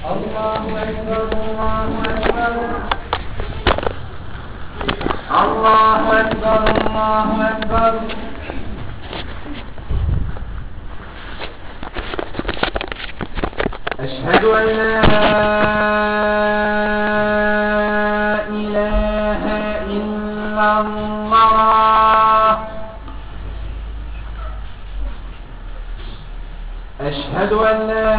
الله أكبر الله أكبر الله أكبر الله أكبر أشهد أن لا إله إلا الله أشهد أن لا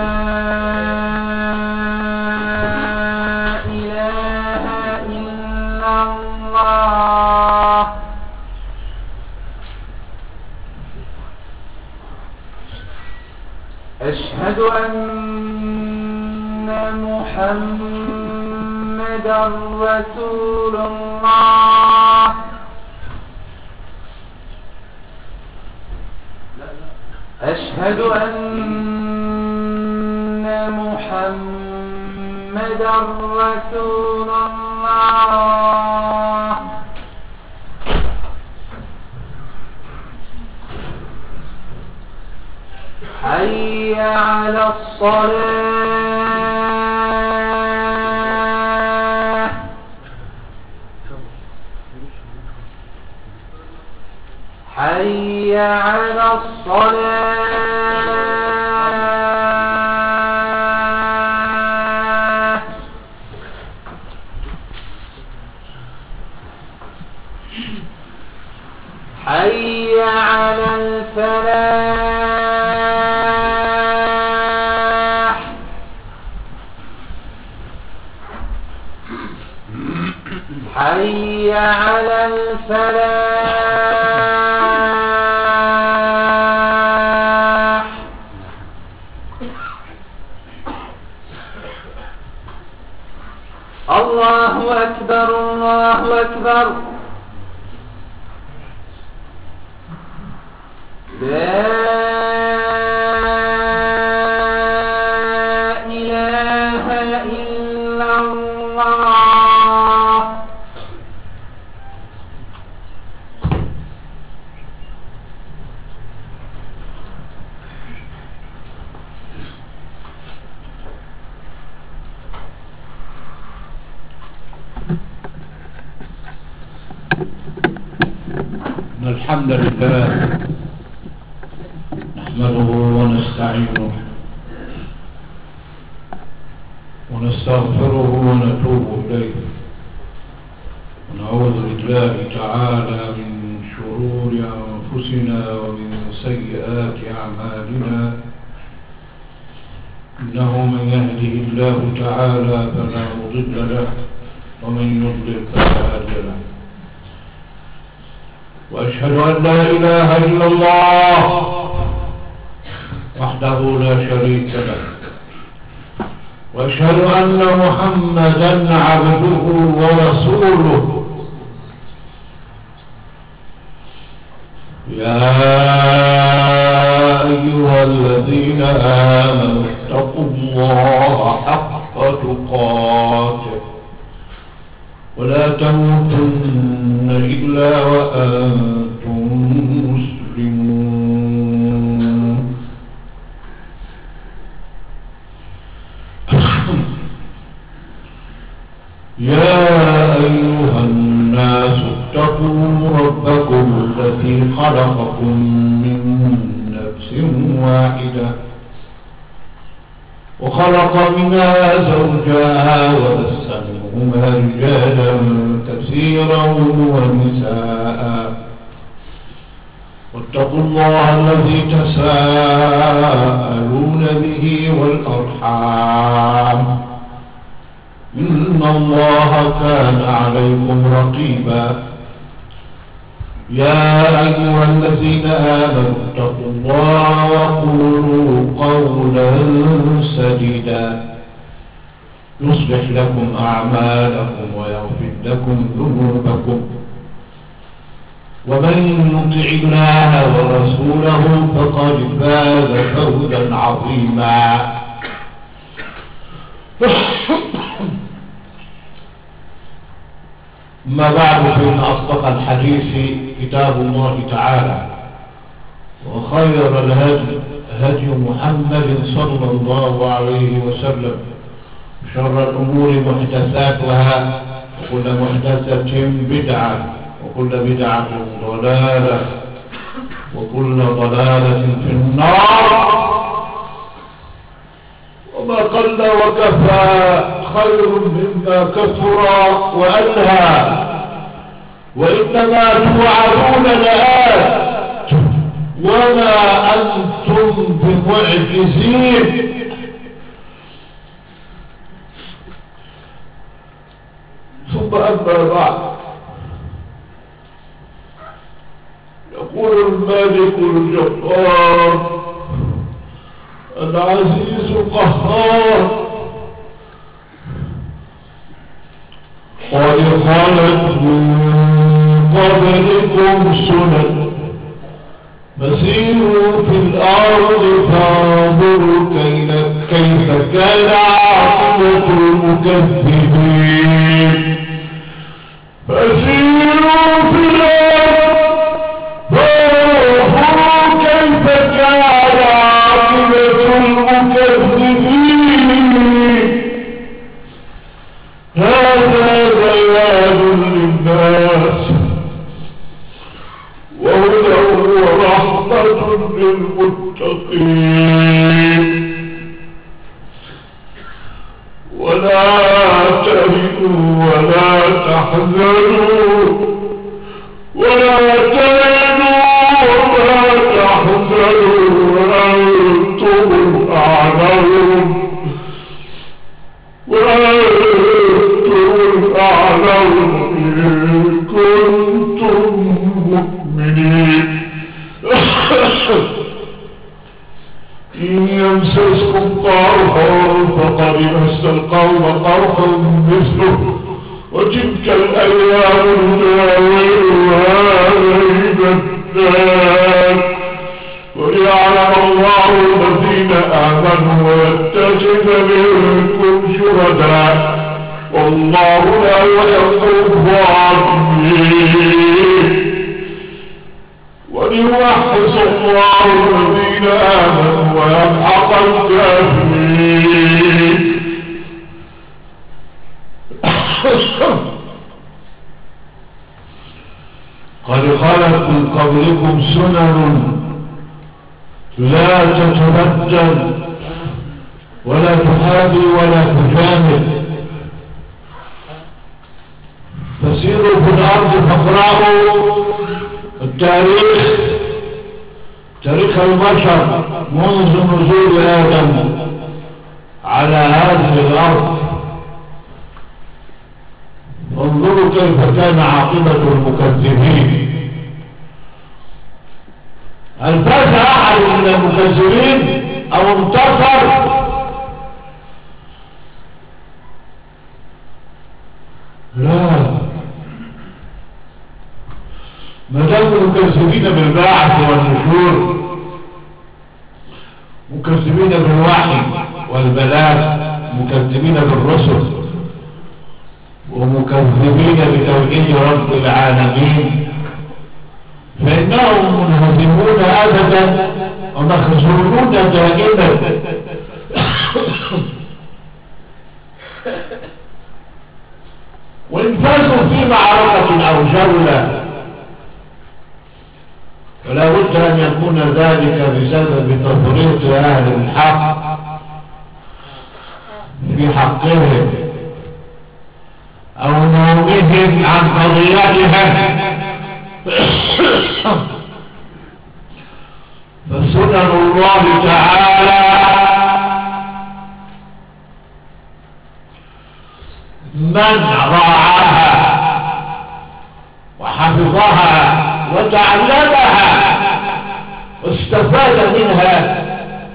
إله إلا الله أشهد أن محمدا رسول الله أشهد أن محمدا رسول الله حي على الصلاة حي على الصلاة حي على الفلاح حي على الفلاح الله أكبر الله أكبر لا إله إلا الله إن الحمد لله نحمده ونستعينه ونستغفره ونتوب إليه ونعوذ بالله تعالى من شرور أنفسنا ومن سيئات أعمالنا إنه من يهده الله تعالى فلا مضل له ومن يضلل فلا هادي له وأشهد أن لا إله إلا الله وحده لا شريك له وأشهد أن محمدا عبده ورسوله يا أيها الذين آمنوا اتقوا الله حق تقاته ولا تموتن إلا وأنتم مسلمون يا أيها الناس اتقوا ربكم الذي خلقكم من نفس واحدة وخلق منها زوجها وبث منهما رجالا كثيرا ونساء واتقوا الله الذي تساءلون به والأرحام إن الله كان عليكم رقيبا يا أيها الذين آمنوا اتقوا الله وقولوا قولا سديدا يصلح لكم أعمالكم ويغفر لكم ذنوبكم ومن يطع الله ورسوله فقد فاز فوزا عظيما ما بعد فإن أصدق الحديث كتاب الله تعالى وخير الهدي هدي محمد صلى الله عليه وسلم شر الأمور محدثاتها وكل محدثة بدعة وكل بدعة ضلالة وكل ضلالة في النار وما قل وكفى خير مما كثر وألهى وإنما توعدون لآت وما أنتم بمعجزين ثم أما بعد يقول الملك الجبار العزيز القهار قد خلت من قبلكم سنن فسيروا في الأرض فانظروا كيف كان عاقبة المكذبين فسيروا في الأرض فانظروا كيف كان عاقبة المكذبين هذا بيان للناس وهدى ورحمة للمتقين ولا تهنوا ولا تحزنوا ولا تهنوا ولا تحزنوا وأنتم الأعلون وأنتم الأعلون إن كنتم مؤمنين إن يمسسكم قرح فقد مس القوم قرح مثله وتلك الأيام نداولها بين الناس وليعلم الله الذين آمنوا ويتخذ منكم شهداء والله لا يحب الظالمين وليوحص الله الذين آمنوا ويمحق الكافرين قد خلت من قبلكم سنن لا تتبدل ولا تحابي ولا تجامل فسيروا في الأرض فاقرأوا التاريخ تاريخ البشر منذ نزول آدم على هذه الأرض انظروا كيف كان عاقبة المكذبين هل فاز أحد من المكذبين أو انتصر لا ما دام مكذبين بالبعث والنشور مكذبين بالوحي والبلاغ مكذبين بالرسل ومكذبين بتوحيد رب العالمين فإنهم منهزمون أبدا ومخزونون دائما وإن فازوا في معركة أو جولة فلا بد أن يكون ذلك بسبب تفريط أهل الحق في حقهم أو نومهم عن قضيتها فسنن الله تعالى من راعاها وحفظها وتعلمها واستفاد منها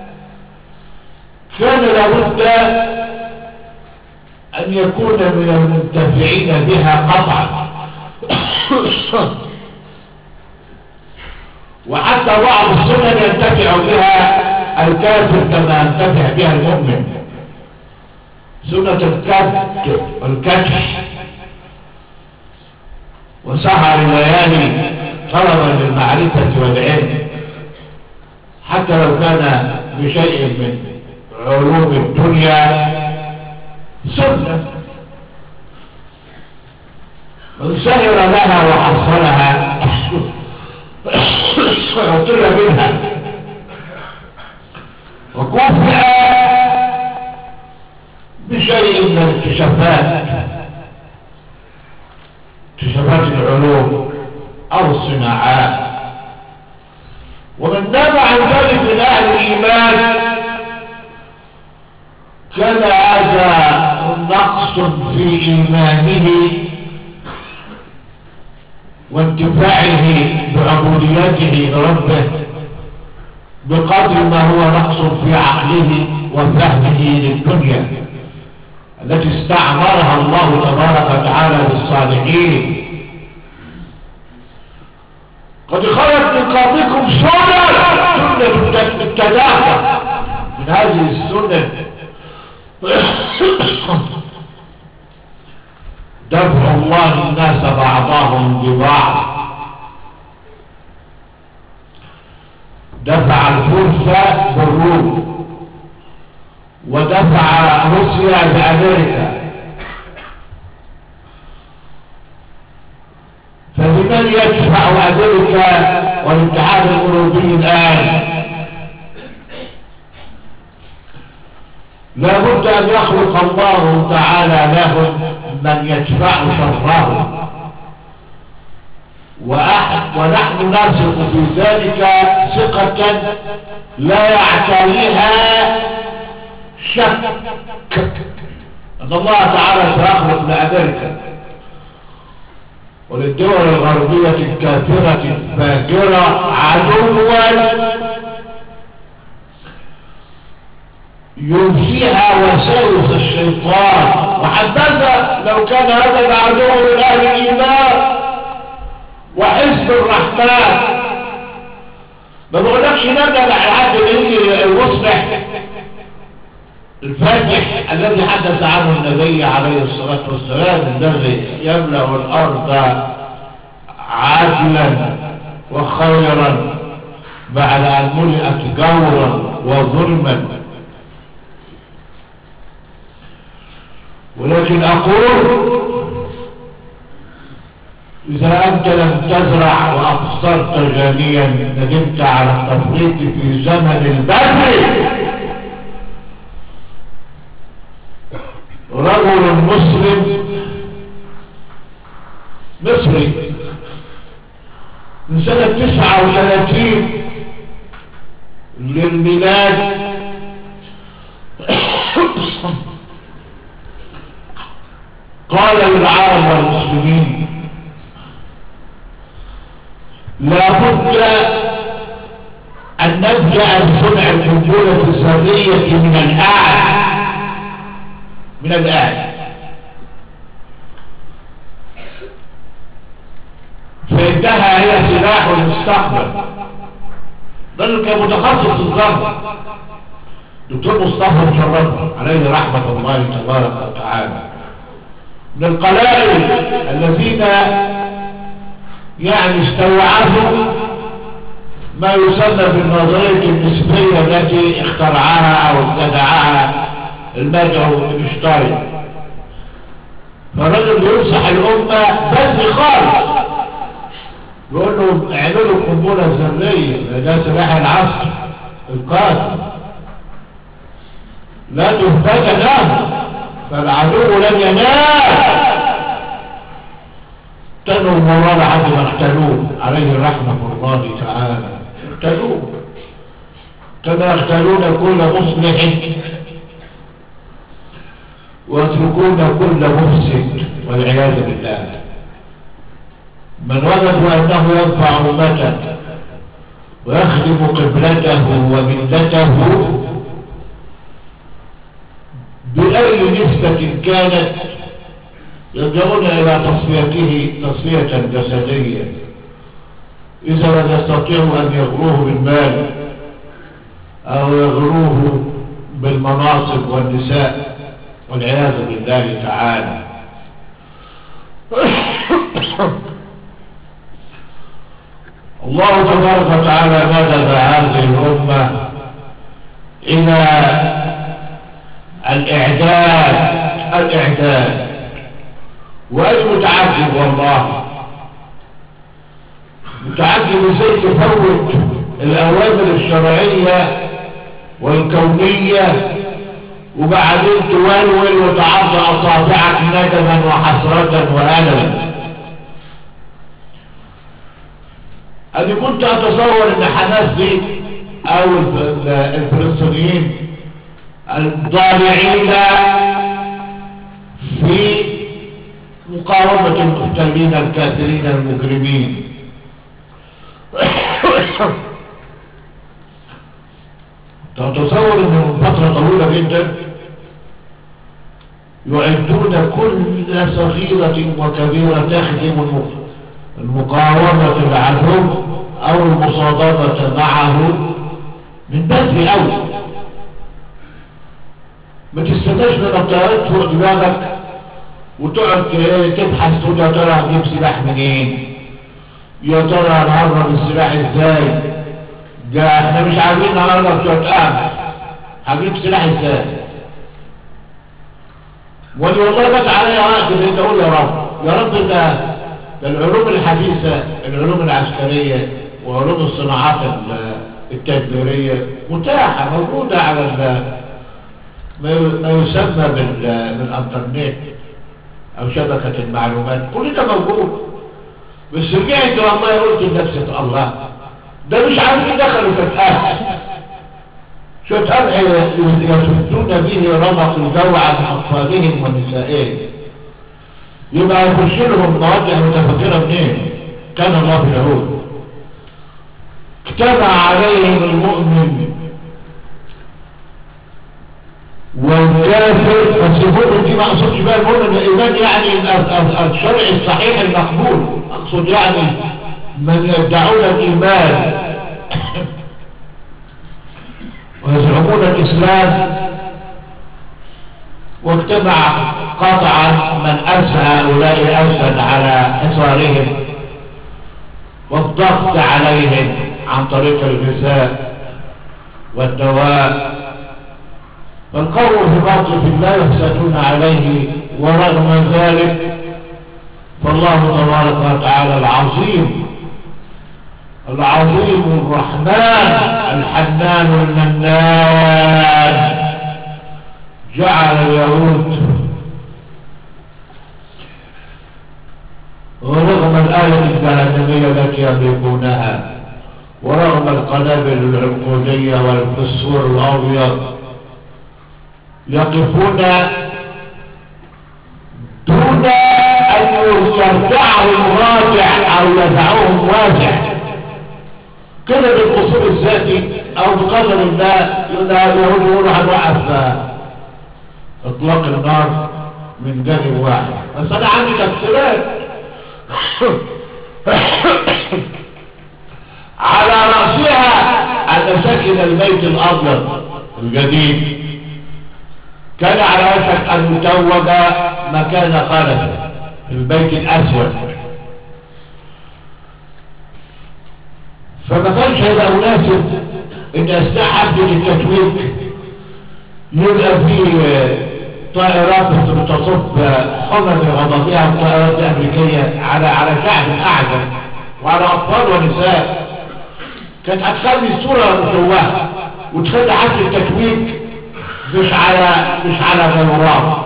كان لابد أن يكون من المنتفعين بها قطعا وحتى بعض السنن ينتفع بها الكافر كما ينتفع بها المؤمن سنة الكبت والكشف وسهر الليالي طلبا للمعرفة والعلم حتى لو كان بشيء من علوم الدنيا سنة من سهر لها وحصلها وعطل منها وكفئ بشيء من الاكتشافات اكتشافات العلوم او الصناعات ومن نام عن ذلك من اهل الايمان كان هذا نقص في ايمانه وانتفاعه بعبوديته لربه بقدر ما هو نقص في عقله وفهمه للدنيا التي استعمرها الله تبارك وتعالى بالصالحين قد خرجت من قبلكم سنن سنة التدافع من هذه السنن دفع الله الناس بعضهم ببعض دفع الفرس بالروم ودفع روسيا بأمريكا فبمن يدفع أمريكا والاتحاد الأوروبي الآن لا بد أن يخلق الله تعالى لهم من يدفع شرهم وأحد ونحن نثق في ذلك ثقة لا يعتريها شك أن الله تعالى سيخلق لأمريكا وللدول الغربية الكافرة الفاجرة عدوا ينسيها وساوس الشيطان وحبذا لو كان هذا العدو من اهل الايمان وحزب الرحمن ما بقولكش نرجع لحد يجي المصلح الفاتح الذي حدث عنه النبي عليه الصلاة والسلام الذي يملأ الأرض عدلا وخيرا بعد أن ملئت جورا وظلما ولكن أقول إذا أنت لم تزرع وأبصرت جانيا ندمت على التفريط في زمن البدر رجل مسلم مصري من سنة تسعة وثلاثين للميلاد قال للعرب والمسلمين لابد أن نبدأ بصنع القنبلة الذرية من الآن من الآن فإنها هي سلاح المستقبل بل كمتخصص الزمن دكتور مصطفى مشرف عليه رحمة الله تبارك وتعالى من القلائل الذين يعني استوعبوا ما يسمى بالنظرية النسبية التي اخترعها او ابتدعها المدعو اينشتاين فالراجل بينصح الأمة بدري خالص بيقول لهم اعملوا قنبلة ذرية ده سلاح العصر القادم لا تهتد له فالعدو لن ينام تنوا المرار لحد ما اقتلوه عليه رحمة الله تعالى اقتلوه كما يقتلون كل مصلح ويتركون كل مفسد والعياذ بالله من وجدوا انه ينفع امته ويخدم قبلته وملته بأي نسبة كانت يرجعون إلى تصفيته تصفية جسدية إذا لم يستطيعوا أن يغروه بالمال أو يغروه بالمناصب والنساء والعياذ بالله تعالى الله تبارك وتعالى ندب هذه الأمة إلى الإعداد الإعداد وأنا متعجب والله متعجب ازاي تفوت الأوامر الشرعية والكونية وبعدين تولول وتعض أصابعك ندما وحسرة وألما أنا كنت أتصور إن حماس دي أو الف- الفلسطينيين الضالعين في مقاومة المحتلين الكافرين المجرمين تتصور ان من فترة طويلة جدا يعدون كل صغيرة وكبيرة تخدم الم- المقاومة العدو او المصادمة معه من بدري قوي ما تستناش لما الطيارات فوق دماغك وتقعد ت- تبحث تقول يا ترى هجيب سلاح منين يا ترى هنهرب السلاح ازاي ده احنا مش عارفين نهرب شوية قمح هجيب سلاح ازاي ولي والله جت عليا وقت بقيت اقول يا رب يا رب ده ده العلوم الحديثة العلوم العسكرية وعلوم الصناعات ال- التدبيرية متاحة موجودة على ال- ما ي- ما يسمى بال- بالانترنت او شبكة المعلومات كل ده موجود بس رجعت والله قلت لنفسي الله ده مش عارفين دخلوا في الآن شوية قمح يسدون به رمق الجو عن أطفالهم ونسائهم يبقى يخش لهم مواضع متفكرة منين كان الله في العهود اجتمع عليهم المؤمن والكافر بس المؤمن دي ما اقصدش بقى المؤمن الايمان يعني ال- ال- الشرع الصحيح المقبول اقصد يعني من يدعون الايمان ويزعمون الاسلام واجتمع قطعا من اسى هؤلاء اسا على حصارهم والضغط عليهم عن طريق الغذاء والدواء فالقول في باطل لا يحسدون عليه ورغم ذلك فالله تبارك وتعالى العظيم العظيم الرحمن الحنان المنان جعل اليهود ورغم الآية الجهنمية التي يملكونها ورغم القنابل العنقودية والفسفور الأبيض يقفون دون أن يرجعهم راجع أو يدعوهم واسع كده بالقصور الذاتي أو بقدر الله يقول يقولوا هنوقف إطلاق النار من جانب واحد بس أنا عندي تفسيرات على رأسها أن سكن البيت الأبيض الجديد كان على وشك أن يتوج مكان خلفه في البيت الأسود فما كانش هيبقى مناسب ان اثناء حفلة التتويج يبقى في طائرات بتصب حمم غضبها وطائرات امريكية على على شعب اعجم وعلى اطفال ونساء كانت هتخلي الصورة مشوهة وتخلي حفلة التتويج مش على مش على غيرات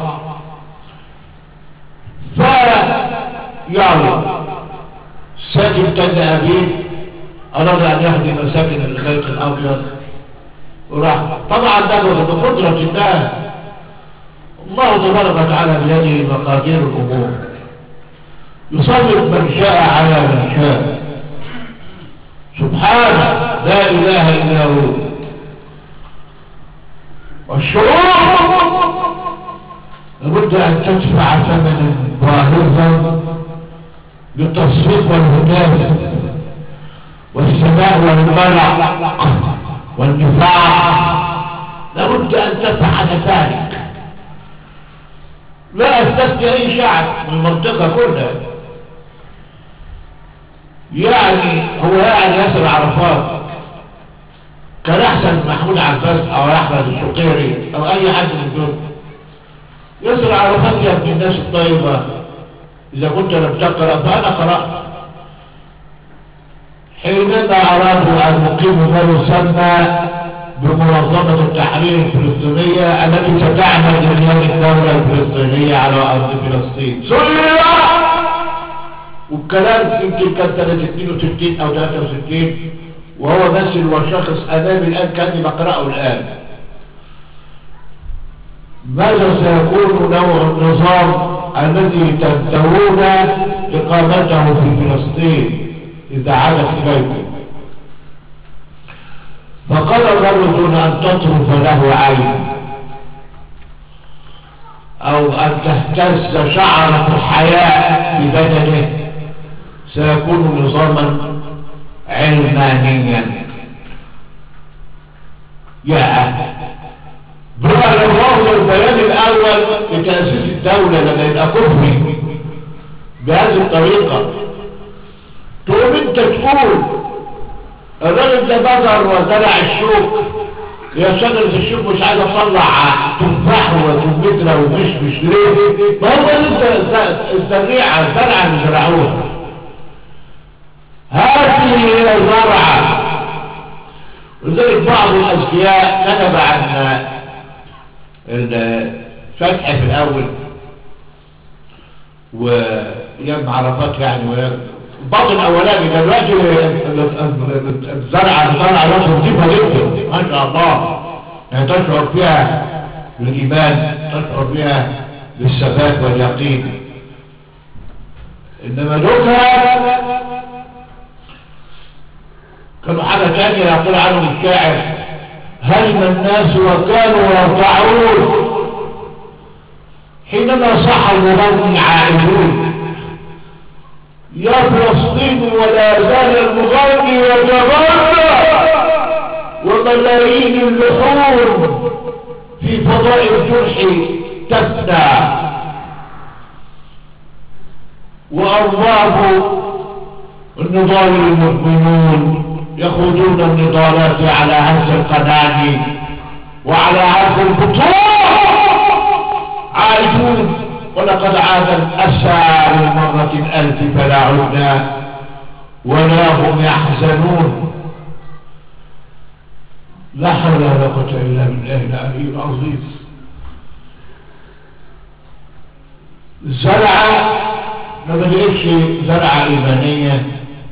ف يعني ساكن تل ابيب اراد ان يهدم ساكن البيت الابيض وراح طبعا ده بقدرة الله الله تبارك وتعالى بيده مقادير الامور يسلط من شاء على من شاء سبحانه لا اله الا هو والشعور لابد ان تدفع ثمنا باهظا بالتصفيق والهتاف والسماء والملع والنفاق لابد ان تفعل ذلك لا استثني اي شعب من المنطقه كلها يعني هو يعني ياسر عرفات كان احسن من محمود عباس او احمد الشقيري او اي حد من دول يسر عرفات يا ابن الناس الطيبة إذا كنت لم تقرأ فأنا قرأت حينما أرادوا أن يقيموا ما يسمى بمنظمة التحرير الفلسطينية التي ستعمل لبناء الدولة الفلسطينية على أرض فلسطين سوريا والكلام يمكن كان سنة 62 أو 63 وهو مثل وشخص أمامي الآن كأني بقرأه الآن ماذا سيكون نوع النظام الذي تنتهون إقامته في فلسطين إذا عادت إليكم فقال الرجل دون أن تطرف له عين أو أن تهتز شعرة الحياة في بدنه سيكون نظاما علمانيا يا بقى الله البيان الأول لتأسيس الدولة لما يبقى كفري بهذه الطريقة تقوم انت تقول الراجل ده بذر وزرع الشوك يا شجرة الشوك مش عايز اطلع تفاح وكمثرى ومشمش ليه؟ ما هو ده انت الزريعة الزرعة اللي زرعوها هذه هي زرعة ولذلك بعض الأذكياء كتب عن الفتح في الأول ويام عرفات يعني ويام الباطن الاولاني ده دلوقتي الزرعه الزرعه لازم نضيفها جدا ما شاء الله يعني تشعر فيها بالايمان تشعر فيها بالثبات واليقين انما دول كانوا حاجه ثانيه يقول عنهم الشاعر هلم الناس وكانوا يرضعون حينما صح المغني عائلون يا فلسطين ولا زال المغني يتغنى وملايين اللحوم في فضاء الجرح تفنى وأرباب النضال المؤمنون يخوضون النضالات على هز القناني وعلى عرض البطون عائدون ولقد عاد الأسى للمرة الألف فلا عدنا ولا هم يحزنون لا حول ولا قوة إلا بالله العلي العظيم الزرعة ما بدأتش زرعة إيمانية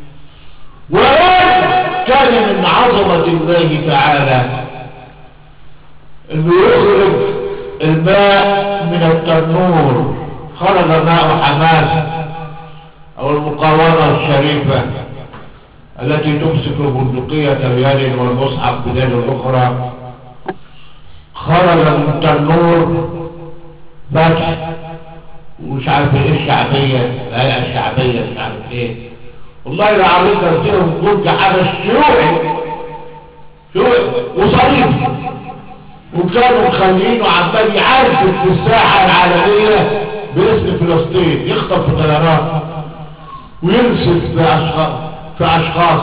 وإن كان من عظمة الله تعالى انه يخرج الماء من التنور خرج ماء حماس او المقاومة الشريفة التي تمسك البندقية بيد والمصحف بيد الاخرى خرج من التنور فتح ومش عارف ايه الشعبية الهيئة الشعبية مش عارف ايه والله العظيم كان فيهم برج حدث شيوعي شيوعي وصليب وكانوا مخلينه عمال يعرفك في الساحة العالمية باسم فلسطين يخطف في طيارات وينسف في أشخاص في أشخاص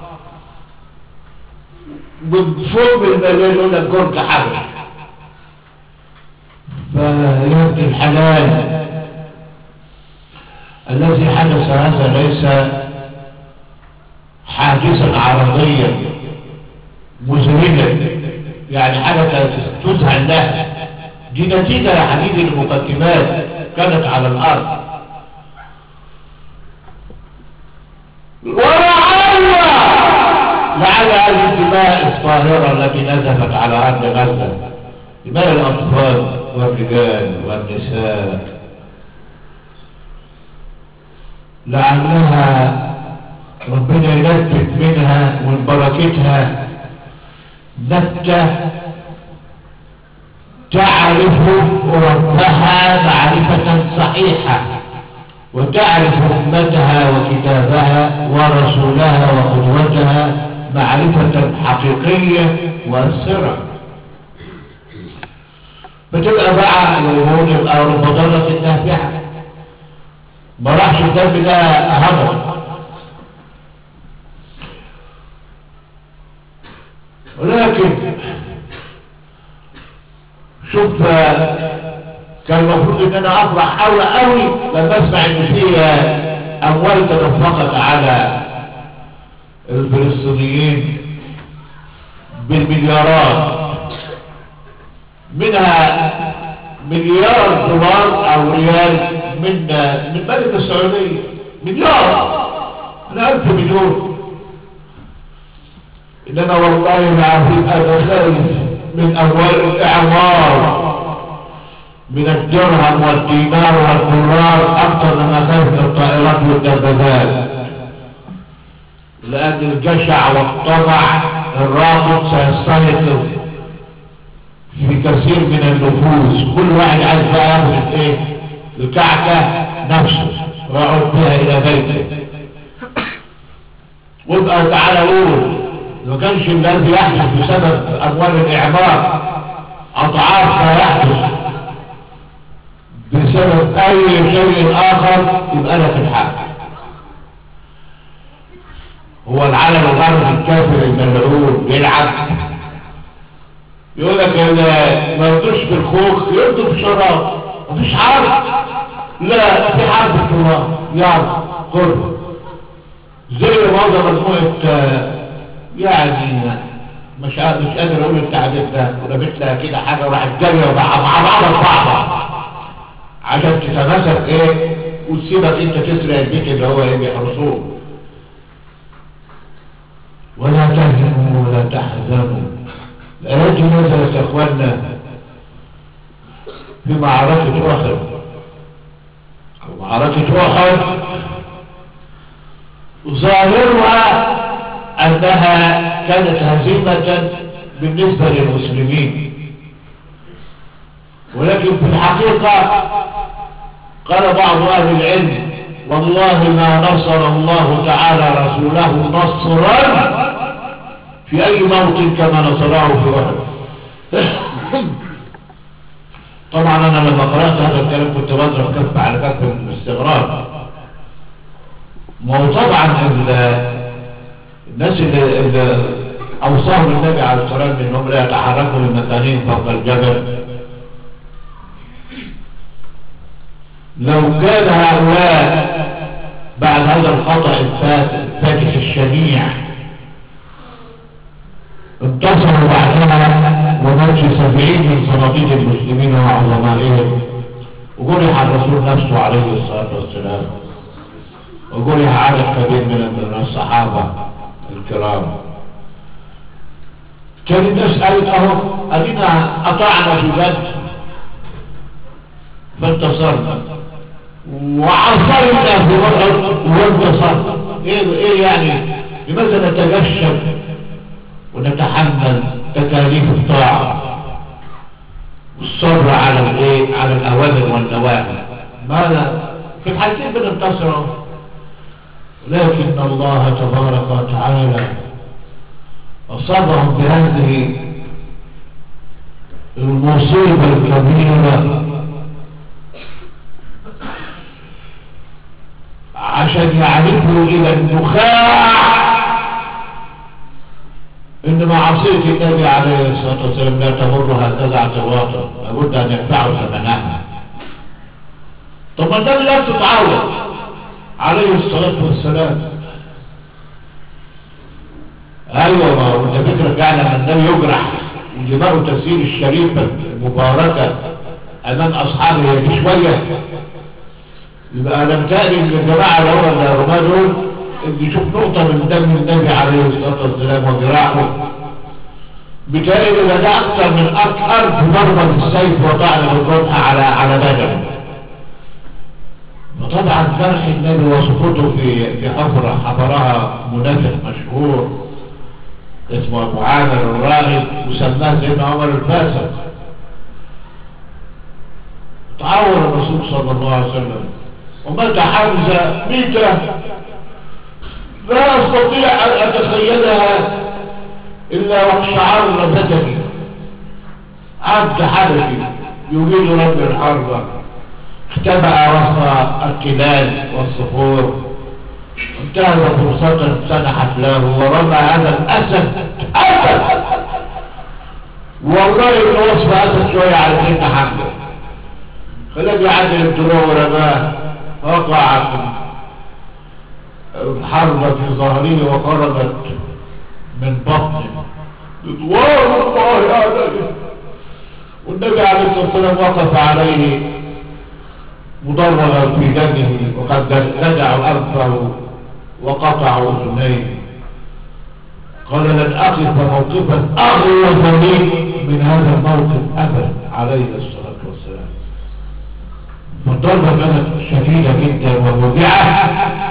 من فوق المليون يقول لك جورج حبش فيبدي الحلال الذي حدث هذا ليس حادثا عرضيا مزرجا يعني حاجة تزعل لها دي نتيجة يا حبيبي المقدمات كانت على الأرض ولعل لعل هذه الدماء الطاهرة التي نزفت على أرض غزة دماء الأطفال والرجال والنساء لعلها ربنا ينبت منها ومن بركتها نبتة تعرف ربها معرفة صحيحة وتعرف أمتها وكتابها ورسولها وقدوتها معرفة حقيقية مؤثرة فتبقى بقى الوجود يبقى رفضانة النافعة ما راحش الدم ده هبط ولكن شوف كان المفروض ان انا افرح قوي قوي لما اسمع ان في اموال تدفقت على الفلسطينيين بالمليارات منها مليار دولار او ريال من من الملك السعودية مليار من الف مليون انما والله العظيم انا خايف من اموال الاعمار من الدرهم والدينار والدولار اكثر مما خايف من الطائرات والدبابات لان الجشع والطمع الراقب سيستيقظ في كثير من النفوس كل واحد عايز بقى ياخد ايه الكعكه نفسه ويقعد بها الى بيته وابقى تعالى قول ما كانش الذي يحدث بسبب اموال الاعمار اضعاف ما يحدث بسبب اي شيء اخر يبقى لك الحق هو العالم الغربي الكافر الملعون بيلعب يقول لك اللي ما يرضوش بالخوخ يرضوا بالشراب مفيش حرب لا في حرب في الله يلا خد زي وضع مجموعة يعني مش قادر مش قادر اقول التعبير ده ولبست لها كده حاجه وراحت جايه مع مع بعض بعض عشان تتماسك ايه وتسيبك انت تسرق البيت اللي هو ايه بيحرسوه ولا تهزموا ولا تحزنوا الآيات دي نزلت يا اخوانا في معركة أحد أو معركة أحد ظاهرها أنها كانت هزيمة بالنسبة للمسلمين ولكن في الحقيقة قال بعض أهل العلم والله ما نصر الله تعالى رسوله نصرا في أي موطن كما نصره في أحد طبعا أنا لما قرأت هذا الكلام كنت بضرب كف على كف الاستغراب ما هو طبعا الناس اللي, اللي أوصاهم النبي عليه الصلاة والسلام أنهم لا يتحركوا من مكانهم فوق الجبل لو كان هؤلاء بعد هذا الخطأ الفاتح الشنيع انتصروا بعدها ومات سبعين من صناديق المسلمين وعظمائهم وجرح الرسول نفسه عليه الصلاة والسلام وجرح عدد كبير من الصحابة الكرام كان الناس قالت اهو ادينا قطعنا في بدر فانتصرنا وعصرنا في وقت وانتصرنا ايه ايه يعني لماذا نتجشم ونتحمل تكاليف الطاعة والصبر على الايه على الاوامر والنواهي ماذا في الحالتين بننتصر لكن الله تبارك وتعالى أصابهم بهذه المصيبة الكبيرة عشان يعرفوا إلى النخاع إن معصية النبي عليه الصلاة والسلام لا تمر هكذا اعتباطا لابد أن يدفعوا ثمنها طب ما النبي لا تتعود عليه الصلاة والسلام ايوه ما هو انت فكرك يعني لما النبي يجرح ودماغه تسير الشريفه المباركه امام اصحابه هي دي شويه يبقى انا متهيألي ان الجماعه اللي هم الرماه دول اللي يشوف نقطه من دم النبي عليه الصلاه والسلام وجراحه بتهيألي ان ده اكثر من ألف ضربه بالسيف وطعن بالرمح على على بدنه وطبعا جرح النبي وسقوطه في في حفره حفرها منافق مشهور اسمه ابو عامر الراغب وسماه سيدنا عمر الفاسق تعور الرسول صلى الله عليه وسلم ومات حمزه ميته لا استطيع ان اتخيلها الا واقشعر بدني عبد حبشي يريد رب الحرب اختبأ وسط التلال والصخور انتهز فرصة سنحت له ورمى هذا الأسد أسد والله إن وصف أسد شوية على سيدنا حمزة خلاه يعدل الدروع ورماه وقعت الحرب في ظهره وخرجت من بطنه رضوان الله عليه والنبي عليه الصلاة والسلام وقف عليه مضرغا في دمه وقد نزعوا أنفه وقطعوا أذنيه قال لن أقف موقفا أغلظ لي من هذا الموقف أبدا عليه الصلاة والسلام فالضربة كانت شديدة جدا وموجعة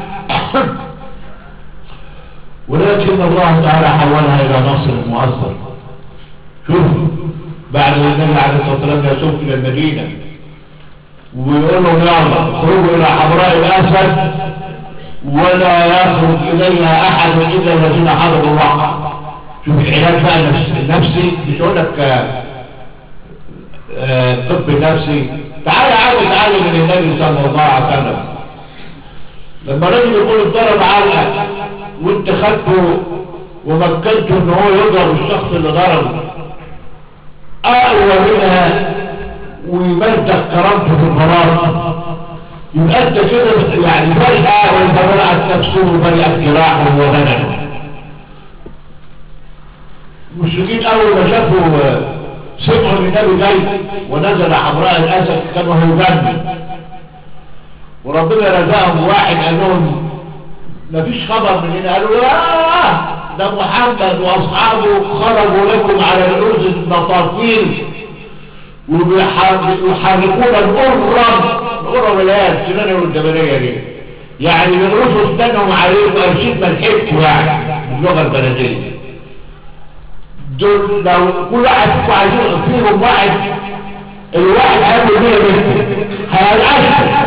ولكن الله تعالى حولها إلى نصر مؤثر شوف بعد ما النبي عليه الصلاة والسلام يسوق إلى المدينة ويقول لهم يلا خرجوا إلى حمراء الأسد ولا يخرج إليها أحد إلا الذين حضروا الواقع شوف العلاج بقى النفسي النفسي مش هقول لك آه، آه، طب نفسي تعالى عاوز تعالى من النبي صلى الله عليه وسلم لما رجل يكون اتضرب علقه وانت خدته ومكنته ان هو يضرب الشخص اللي ضربه اقوى منها ويمدك كرامته في الغرام يبقى انت كده يعني فجأة وانت برأت نفسه وبرأت جراحه وبدنه المسلمين اول ما شافوا سمعوا ان النبي جاي ونزل حمراء الاسد كانوا هيجنوا وربنا رزقهم واحد قال لهم مفيش خبر من هنا قالوا لا ده محمد واصحابه خرجوا لكم على رؤوس النطاقين ويحركون الأرم الأرم الآن سنانه الجبلية دي يعني بيغرسوا اسنانهم عليكم أرشيد ملحقكم يعني باللغة البلدية دول لو كل واحد فيكم عايزين فيهم واحد الواحد قبل مية متر هيلقاش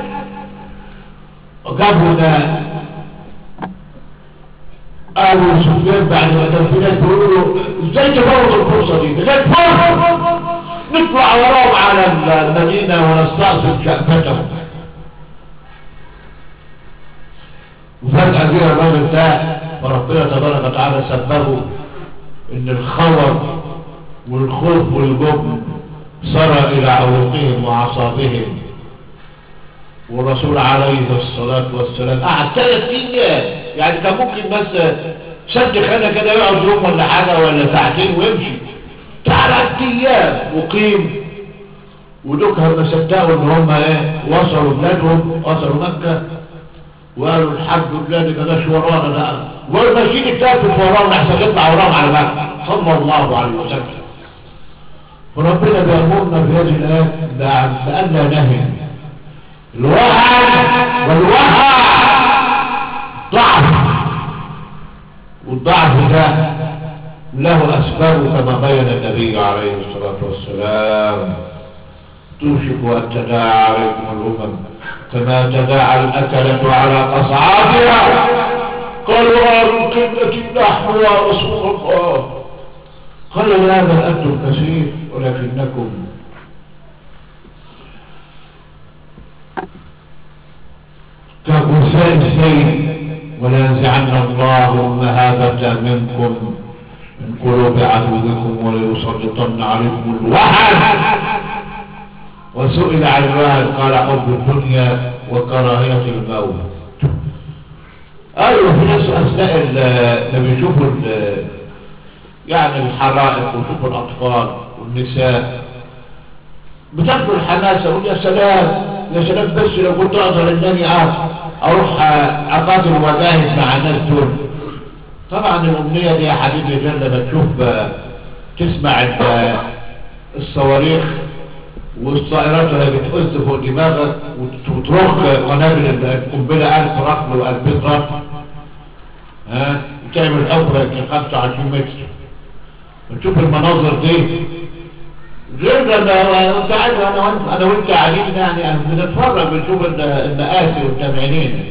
وجابوا ده ابو سفيان بعد ما كان في ناس بيقولوا له ازاي تفوت الفرصه دي ده جت فرصه نطلع وراهم على المدينه ونستأصل شأفتهم وفجأة جه الراجل ده فربنا تبارك وتعالى سببه ان الخور والخوف والجبن سرى الى عروقهم واعصابهم والرسول عليه الصلاة والسلام قعد ثلاث ايام يعني كان ممكن بس شد خانة كده يقعد يوم ولا حاجة ولا ساعتين ويمشي ثلاث ايام مقيم ودوكها ما صدقوا ان هم ايه وصلوا بلادهم وصلوا مكة وقالوا الحج بلادي بلاش ورانا لا والماشيين التافت ورانا احسن يطلع وراهم على مكة صلى الله عليه وسلم وربنا بيأمرنا في هذه الآيات بأن لا نهي الوهن والوهن ضعف والضعف ده له أسباب كما بين النبي عليه الصلاة والسلام توشك أن تداعى عليكم الأمم كما تداعى الأكلة على قصعاتها قالوا آل قبلة نحن يا رسول الله قال لا بل أنتم كثير ولكنكم كغثاء السيل ولينزعن الله المهابة منكم من قلوب عدوكم وليسلطن عليكم الوهن وسئل عن الوهن قال حب الدنيا وكراهية الموت ايوه في ناس اثناء لما بيشوفوا يعني الحرائق ويشوفوا الاطفال والنساء بتاخدوا الحماسه يقول يا سلام يا سلام بس لو كنت اقدر انني اروح اقاتل واجاهد مع الناس دول طبعا الامنيه دي يا حبيبي جل لما تشوف تسمع الصواريخ والطائرات اللي بتقز فوق دماغك وترخ قنابل القنبله 1000 رقم و2000 رقم ها وتعمل حفره يمكن 25 متر وتشوف المناظر دي غير لما انت عارف انا وانت انا وانت قاعدين يعني بنتفرج بنشوف المآسي والتمعينين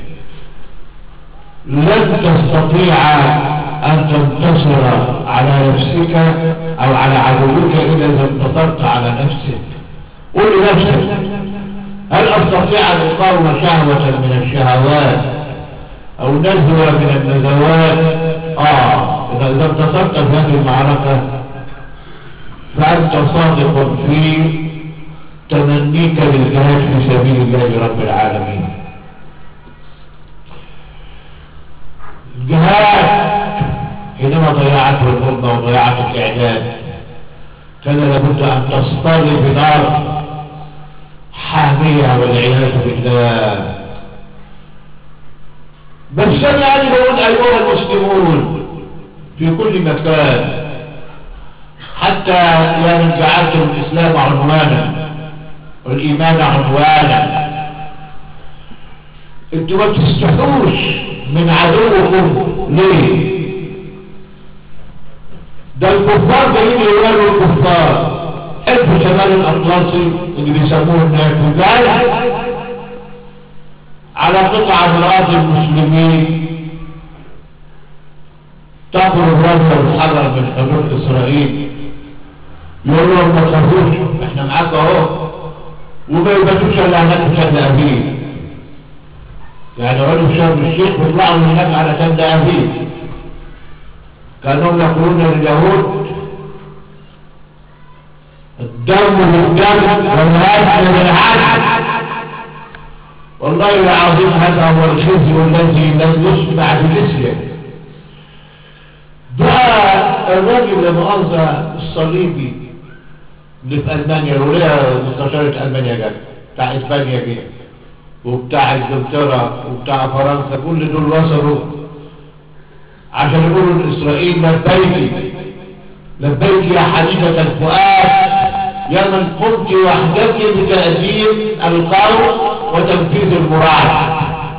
لن تستطيع ان تنتصر على نفسك او على عدوك الا اذا انتصرت على نفسك قل لنفسك هل استطيع ان اقاوم شهوة من الشهوات او نزوة من النزوات اه اذا اذا انتصرت في هذه المعركة فأنت صادق في تمنيك للجهاد في سبيل الله رب العالمين الجهاد حينما ضيعته الأمة وضيعت الإعداد كان لابد أن تصطلي بنار حامية والعياذ بالله بس أنا أنا بقول أيها المسلمون في كل مكان حتى يا من جعلتم الإسلام عنوانا والإيمان عنوانا انتوا ما تستحوش من عدوكم ليه ده الكفار جايين يوالوا الكفار حب شمال الأطلسي اللي بيسموه الناتو جاي على قطعة من أرض المسلمين تأكل الرجل والحجر من حدود إسرائيل يقول لهم ما تخافوش احنا معاك اهو وما يباتوش الا هناك شد أبيه يعني يقعدوا في شرم الشيخ ويطلعوا من هناك على شد أبيه كانوا يقولون لليهود الدم بالدم والهدم بالهدم والله العظيم هذا هو الخزي الذي لم يسمع بمثله ده الراجل المؤاخذة الصليبي اللي في ألمانيا الولاية مستشارة ألمانيا جت بتاع إسبانيا جه وبتاع إنجلترا وبتاع فرنسا كل دول وصلوا عشان يقولوا لإسرائيل لبيك لبيك يا حبيبة الفؤاد يا من قمت وحدك بتأديب القول وتنفيذ المراد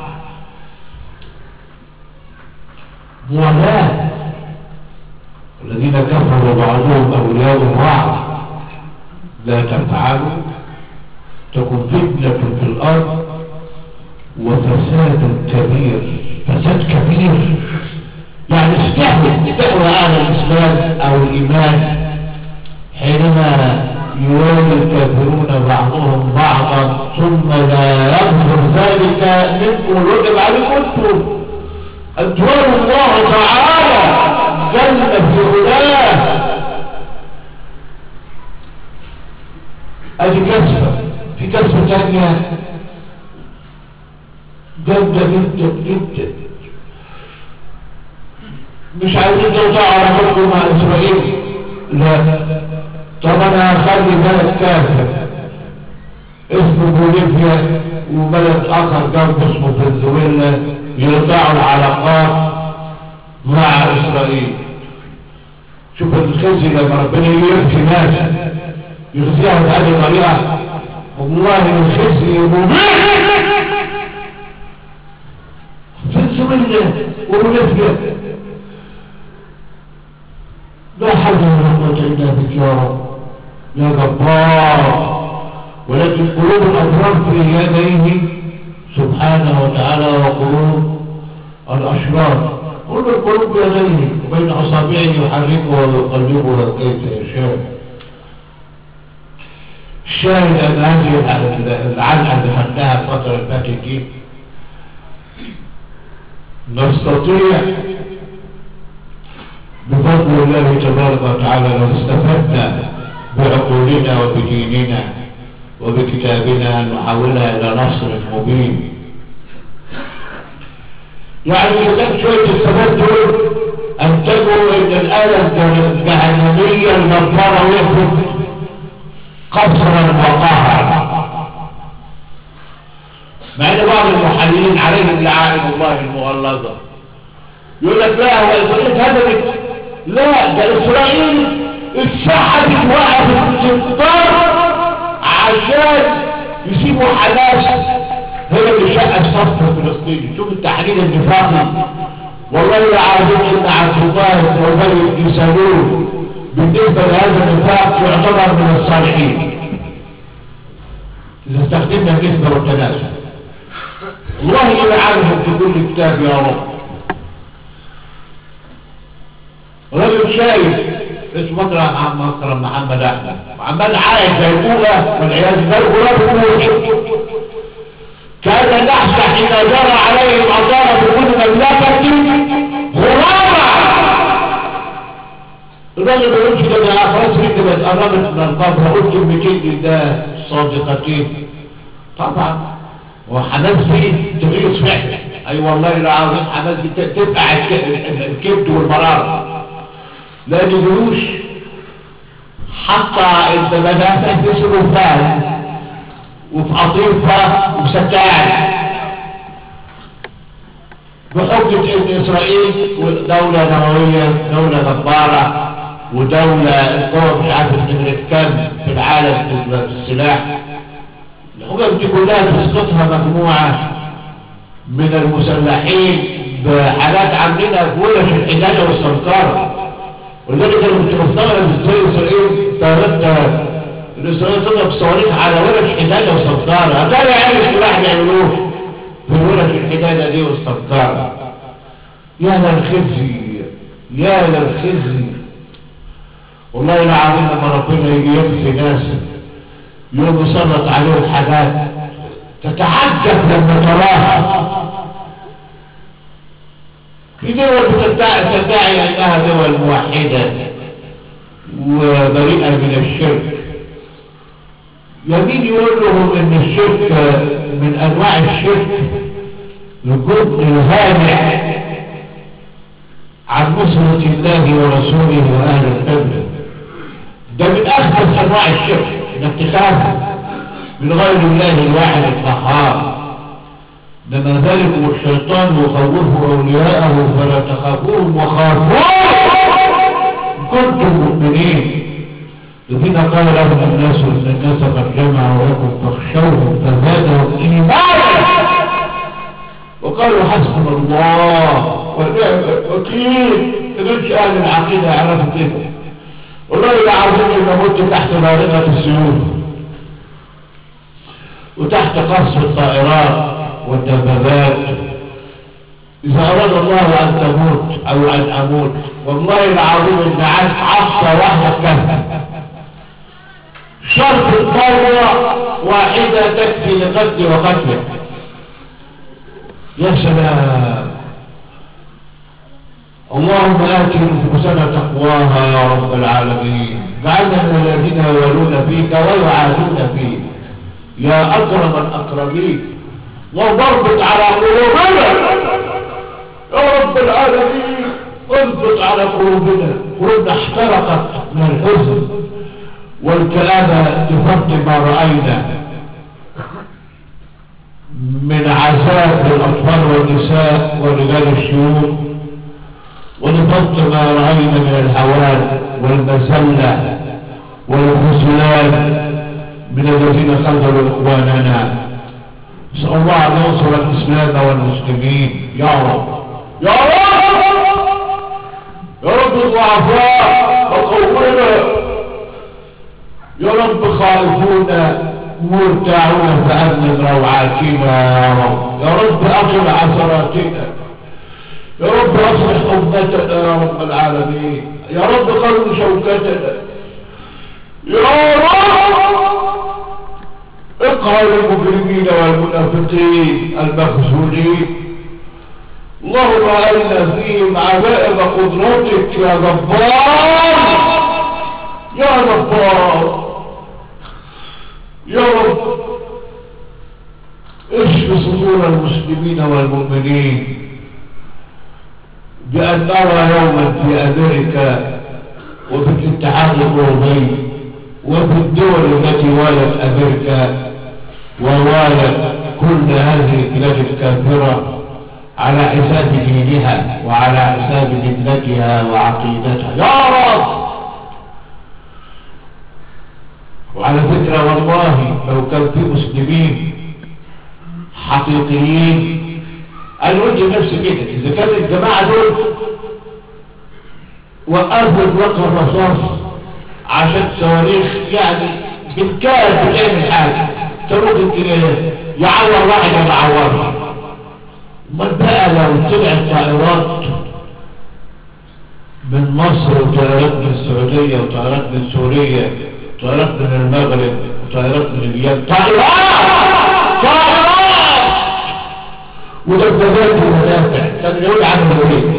موالاة الذين كفروا بعضهم أولياء بعض لا تفعلوا تكون فتنة في الأرض وفساد كبير فساد كبير يعني استحوى استحوى أهل الإسلام أو الإيمان حينما يوالي الكافرون بعضهم بعضا ثم لا يغفر ذلك منكم الواجب عليكم انتم ان توالوا الله تعالى جل في علاه ادي كسبه في كسبه ثانيه جامده جدا جدا مش عايزين توقعوا علاقتكم مع اسرائيل لا طب انا هخلي بلد كافر اسمه بوليفيا وبلد اخر جنبه اسمه فنزويلا يقطعوا العلاقات مع اسرائيل شوف الخزي لما ربنا يخزي ناس يخزيها بهذه الطريقه والله الخزي مبين فنزويلا وبوليفيا لا حول ولا قوة إلا بك يا رب يا جبار ولكن قلوب الأبرار في يديه سبحانه وتعالى وقلوب الأشرار كل القلوب بيديه وبين أصابعه يحركها ويقلبها كيف يشاء الشاهد أن هذه العلقة اللي خدناها الفترة اللي فاتت دي نستطيع بفضل الله تبارك وتعالى لو استفدنا بعقولنا وبديننا وبكتابنا أن نحولها إلى نصر مبين يعني كتاب شوية الثبات دول أنتجوا إن الآلة الجهنمية المنفرة وقفت قصرا وقهرا مع ان بعض المحللين عليهم لعائن الله المغلظه يقول لك لا هو اسرائيل اتهدمت لا ده اسرائيل اتسحبت وقفت في الدار عشان يسيبوا حماس هي اللي شقت صف فلسطيني شوف التحليل النفاقي والله العظيم ان عبد الله بن ابي بن سلول بالنسبه لهذا النفاق يعتبر من الصالحين اذا استخدمنا النسبه والتناسب الله يلعنهم في كل كتاب يا رب رجل شايف اسمه مكرم عم مكرم محمد احمد عمال عايش زي الاولى والعياذ بالله غراب الموت كان النحس حين جرى عليه العذاب بكل مملكه غرابه الراجل ما يقولش ده انا خلاص رجلي بقت قربت من القبر قلت كلمتين ده صادقتين طبعا وحماس دي تغيظ فعلا اي والله العظيم حماس دي تبقع الك- ال- الكبد والمرارة لان جيوش حتى الدبابات في سلوفان وفي قطيفة وفي ستان بحجة ان اسرائيل دولة نووية دولة جبارة ودولة القوة مش عارف نمرة كام في العالم في السلاح الحجج دي كلها تسقطها مجموعة من المسلحين بحاجات عاملينها في ورش الحدادة والسمكرة ولذلك انا كنت مستغرب ازاي اسرائيل طيارات الاسرائيل تضرب صواريخ على ورش حدادة وسمكرة ده يعني السلاح بيعملوه في ورش الحدادة دي والسمكرة يا للخزي يا للخزي والله العظيم لما ربنا يجي يكفي ناس يوم يسلط عليهم حاجات تتعجب لما تراها في دول بتدعي تدعي انها دول موحدة وبريئة من الشرك يمين يقول لهم ان الشرك من انواع الشرك الجبن الهامع عن نصرة الله ورسوله واهل القبلة ده من اخبث انواع الشرك انك تخاف من غير الله الواحد القهار لما ذلك الشيطان يخوف اولياءه فلا تخافوهم وخافون إن كنتم مؤمنين الذين قال لهم الناس ان الناس قد جمعوا لكم فاخشوهم فزادهم ايمانا وقالوا حسبنا الله ونعم الوكيل تقولش اهل العقيده يعرفوا كده والله العظيم ان مت تحت بارقه السيوف وتحت قصف الطائرات والدبابات إذا أراد الله أن تموت أو أن أموت والله العظيم إن عاد عصا واحدة كفى شرط الثورة واحدة تكفي لقتل وقتله يا سلام اللهم آت نفوسنا تقواها يا رب العالمين جعلنا من الذين يولون فيك ويعادون فيك يا أكرم الأكرمين وضربت على قلوبنا يا رب العالمين اضبط على قلوبنا قلوبنا احترقت من الحزن والكآبة لفرط ما رأينا من عذاب للأطفال والنساء ورجال الشيوخ ولفرط ما رأينا من الهوان والمسلة والخذلان من الذين خذلوا إخواننا نسأل الله أن ينصر الإسلام والمسلمين يا رب يا رب يا رب الضعفاء وقونا يا رب خائفون مرتعون فأمن روعاتنا يا رب يا رب أقل عثراتنا يا رب أصلح أمتنا يا رب العالمين يا رب قرن شوكتنا يا رب اقهر المجرمين والمنافقين المخزونين اللهم أرنا فيهم عجائب قدرتك يا جبار يا جبار يا رب اشف صدور المسلمين والمؤمنين بأن نرى يوما في أمريكا وفي الاتحاد الأوروبي وفي الدول التي والت أمريكا ووالت كل هذه البلاد الكافرة على حساب دينها وعلى حساب ملتها وعقيدتها يا رب وعلى فكرة والله لو كان في مسلمين حقيقيين انا قلت لنفسي كده اذا كان الجماعة دول وقفوا اطلاق الرصاص عشان صواريخ يعني بالكاد بتعمل حاجة ممكن يعور واحد ما يعورش امال بقى لو طلعت طائرات من مصر وطائرات من السعودية وطائرات من سوريا طائرات من المغرب وطائرات من اليمن طائرات طائرات ودبابات ومدافع كان يقول عنه ايه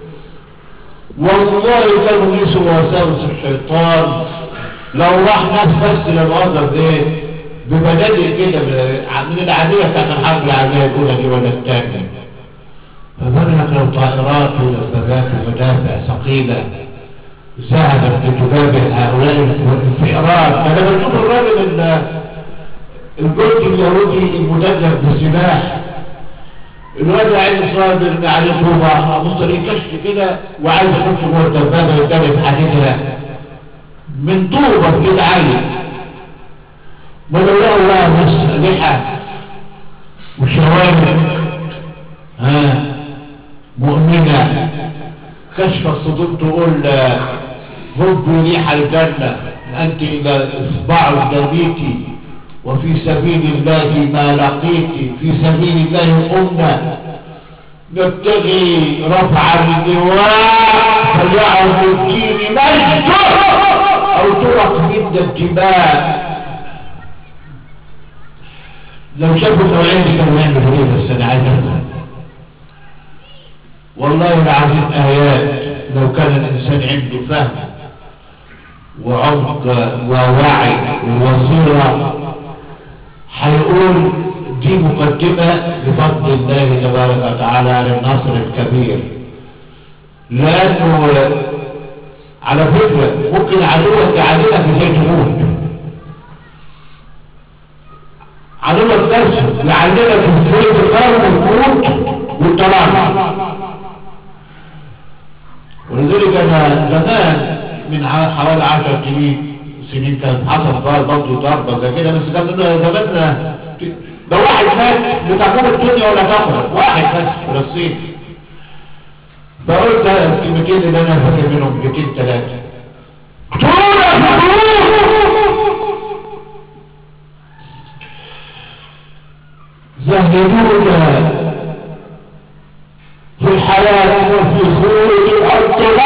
والله كانوا يسوا وساوس الشيطان لو راح ناس بس للوظف ايه ببدادئ كده من العادية بتاعت الحرب العالمية الأولى دي ولا الثانية فبالك لو طائرات ودبابات ومدافع ثقيلة ذهبت لتجابه هؤلاء الفئران أنا بشوف الراجل ال- الجندي اليهودي المدجج بالسلاح الواد عين صابر اللي عليه طوبة أبص ليه كشف كده وعايز يخش جوه الدبابة يتدرب حديدها من طوبة بإيد عالي ولو لقوا بقى مسلحة وشوارع ها مؤمنة كشف الصدور تقول هب ريح الجنة أنت إذا إصبع جبيتي وفي سبيل الله ما لقيت في سبيل الله قمنا نبتغي رفع اللواء فيعظ الدين مجده أو ترك منا الدماء لو شافوا النوعين دي كانوا يعملوا ايه بس انا عايز افهم والله العظيم ايات لو كان الانسان عنده فهم وعمق ووعي وبصيره هيقول دي مقدمه بفضل الله تبارك وتعالى للنصر الكبير لانه على فكره ممكن عدوك يعلمك ازاي تموت عدوك نفسه يعلمك ازاي تقاوم القوت والتراجع ولذلك انا زمان من ع- حوالي 10 سنين سنين كانت حصل بقى برضه ضربه زي كده بس كان لنا زمان ده واحد مات بتقوم الدنيا ولا تخرج واحد بس في فلسطين فقلت الكلمتين اللي انا فاكر منهم كلمتين ثلاثه اقتلونا زهدونا في الحياة وفي خروج الأرض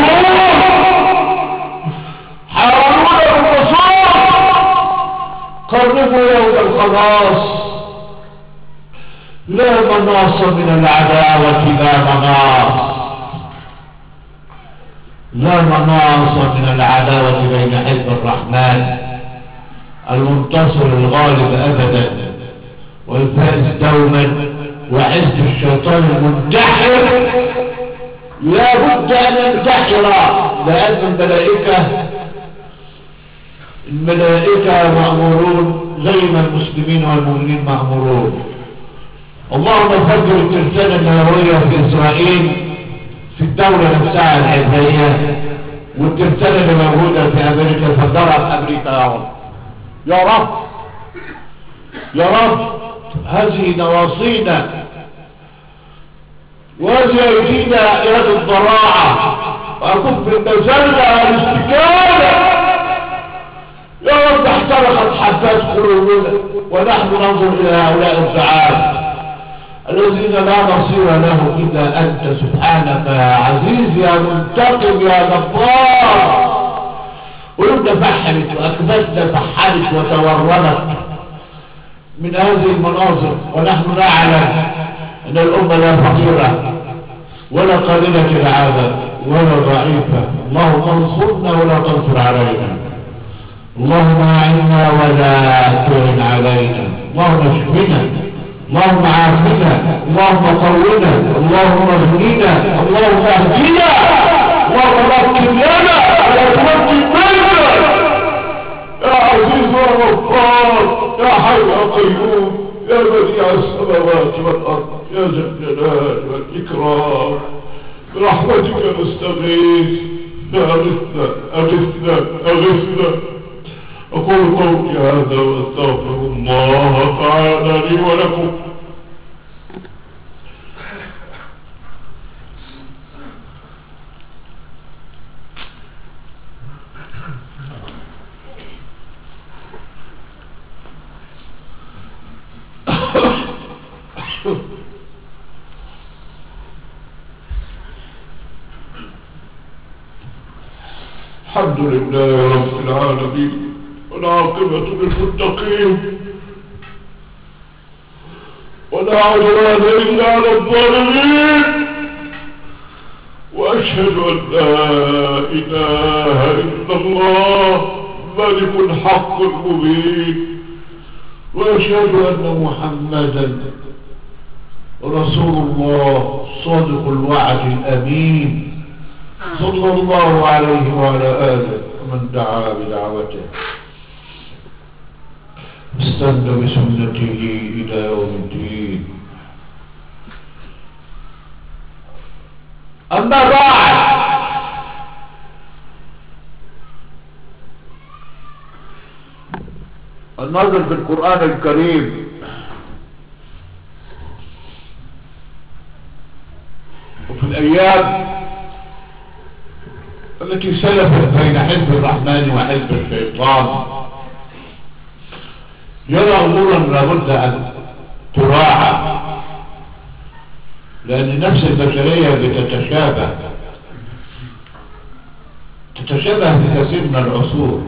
حاولونا بالنصوص قربوا يوم الخلاص لا مناص من العداوة لا مناص لا مناص من العداوة بين حزب الرحمن المنتصر الغالب أبدا والفائز دوما وحزب الشيطان المنتحر لا بد أن ينتحر لأن الملائكة الملائكة مأمورون زي ما المسلمين والمؤمنين مأمورون اللهم فجر الترسانة النووية في إسرائيل في الدولة نفسها العبرية والترسانة اللي موجودة في أمريكا فجرها أمريكا يا رب يا رب يا رب هذه نواصينا وهذه أيدينا إلى الضراعة وأكف المزلة والاستكانة يا رب احترقت حبات قلوبنا ونحن ننظر إلى هؤلاء الدعاة الذين لا نصير لهم إلا أنت سبحانك يا عزيز يا منتقم يا جبار قلوبنا فحمت وأكبتنا فحلت وتورمت من هذه المناظر ونحن نعلم أن الأمة لا فقيرة ولا قليلة العادة ولا ضعيفة اللهم انصرنا ولا تنصر علينا اللهم أعنا ولا تعن علينا اللهم اشفنا اللهم عافنا اللهم قونا اللهم اغننا اللهم اهدنا اللهم مكن لنا ولا تمكن منا يا عزيز يا غفار يا حي يا قيوم يا بديع السماوات والارض يا ذا الجلال والاكرام برحمتك نستغيث اغثنا اغثنا اغثنا اقول قولي هذا واستغفر الله تعالى لي ولكم الحمد لله رب العالمين والعاقبة للمتقين ولا عدوان إلا على الظالمين وأشهد أن لا إله إلا الله ملك الحق المبين وأشهد أن محمدا رسول الله صادق الوعد الأمين صلى الله عليه وعلى آله ومن دعا بدعوته استنى بسنته إلى يوم الدين أما بعد النظر في القرآن الكريم وفي الأيام التي سلفت بين حزب الرحمن وحزب الشيطان يرى أمورا لابد أن تراعى لأن النفس البشرية بتتشابه تتشابه في كثير من العصور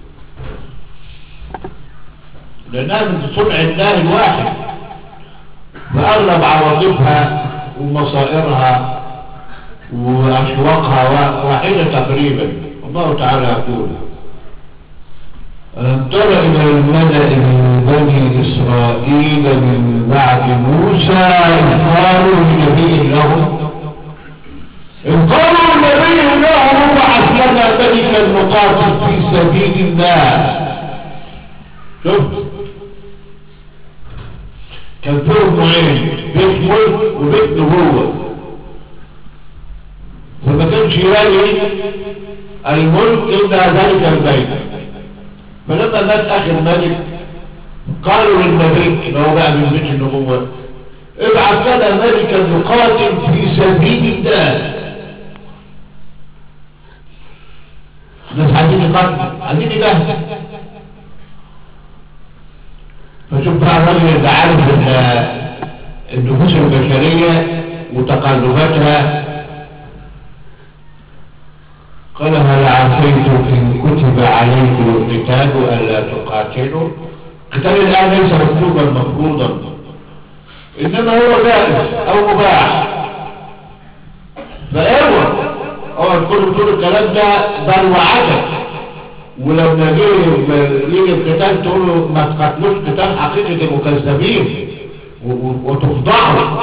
لأنها من صنع الله الواحد وأغلب عواطفها ومصائرها وأشواقها واحدة تقريبا الله تعالى يقول ألم تر إلى الملأ من بني إسرائيل من بعد موسى إذ قالوا لنبي لهم إذ قالوا لنبي لهم ابعث لنا ملكا نقاتل في سبيل الله شفت كان فيه نوعين بيت ملك وبيت نبوة وما كانش يلاقي الملك إلا ذلك البيت فلما مات آخر ملك قالوا للنبي اللي هو بقى من بيت النبوة ابعث لنا ملكا نقاتل في سبيل الله الناس عايزين يقاتلوا عايزين يجاهدوا فشوف بقى الراجل اللي عارف النفوس البشرية وتقلباتها قال هل عصيتم إن كتب عليكم القتال ألا تقاتلوا القتال الآن ليس مكتوبا مفروضا إنما هو جائز أو مباح فاوعى اوعى تكونوا بتقولوا الكلام ده بل وعدم ولما جه يجي القتال تقولوا ما تقتلوش قتال حقيقي تبقوا كذابين وتفضحوا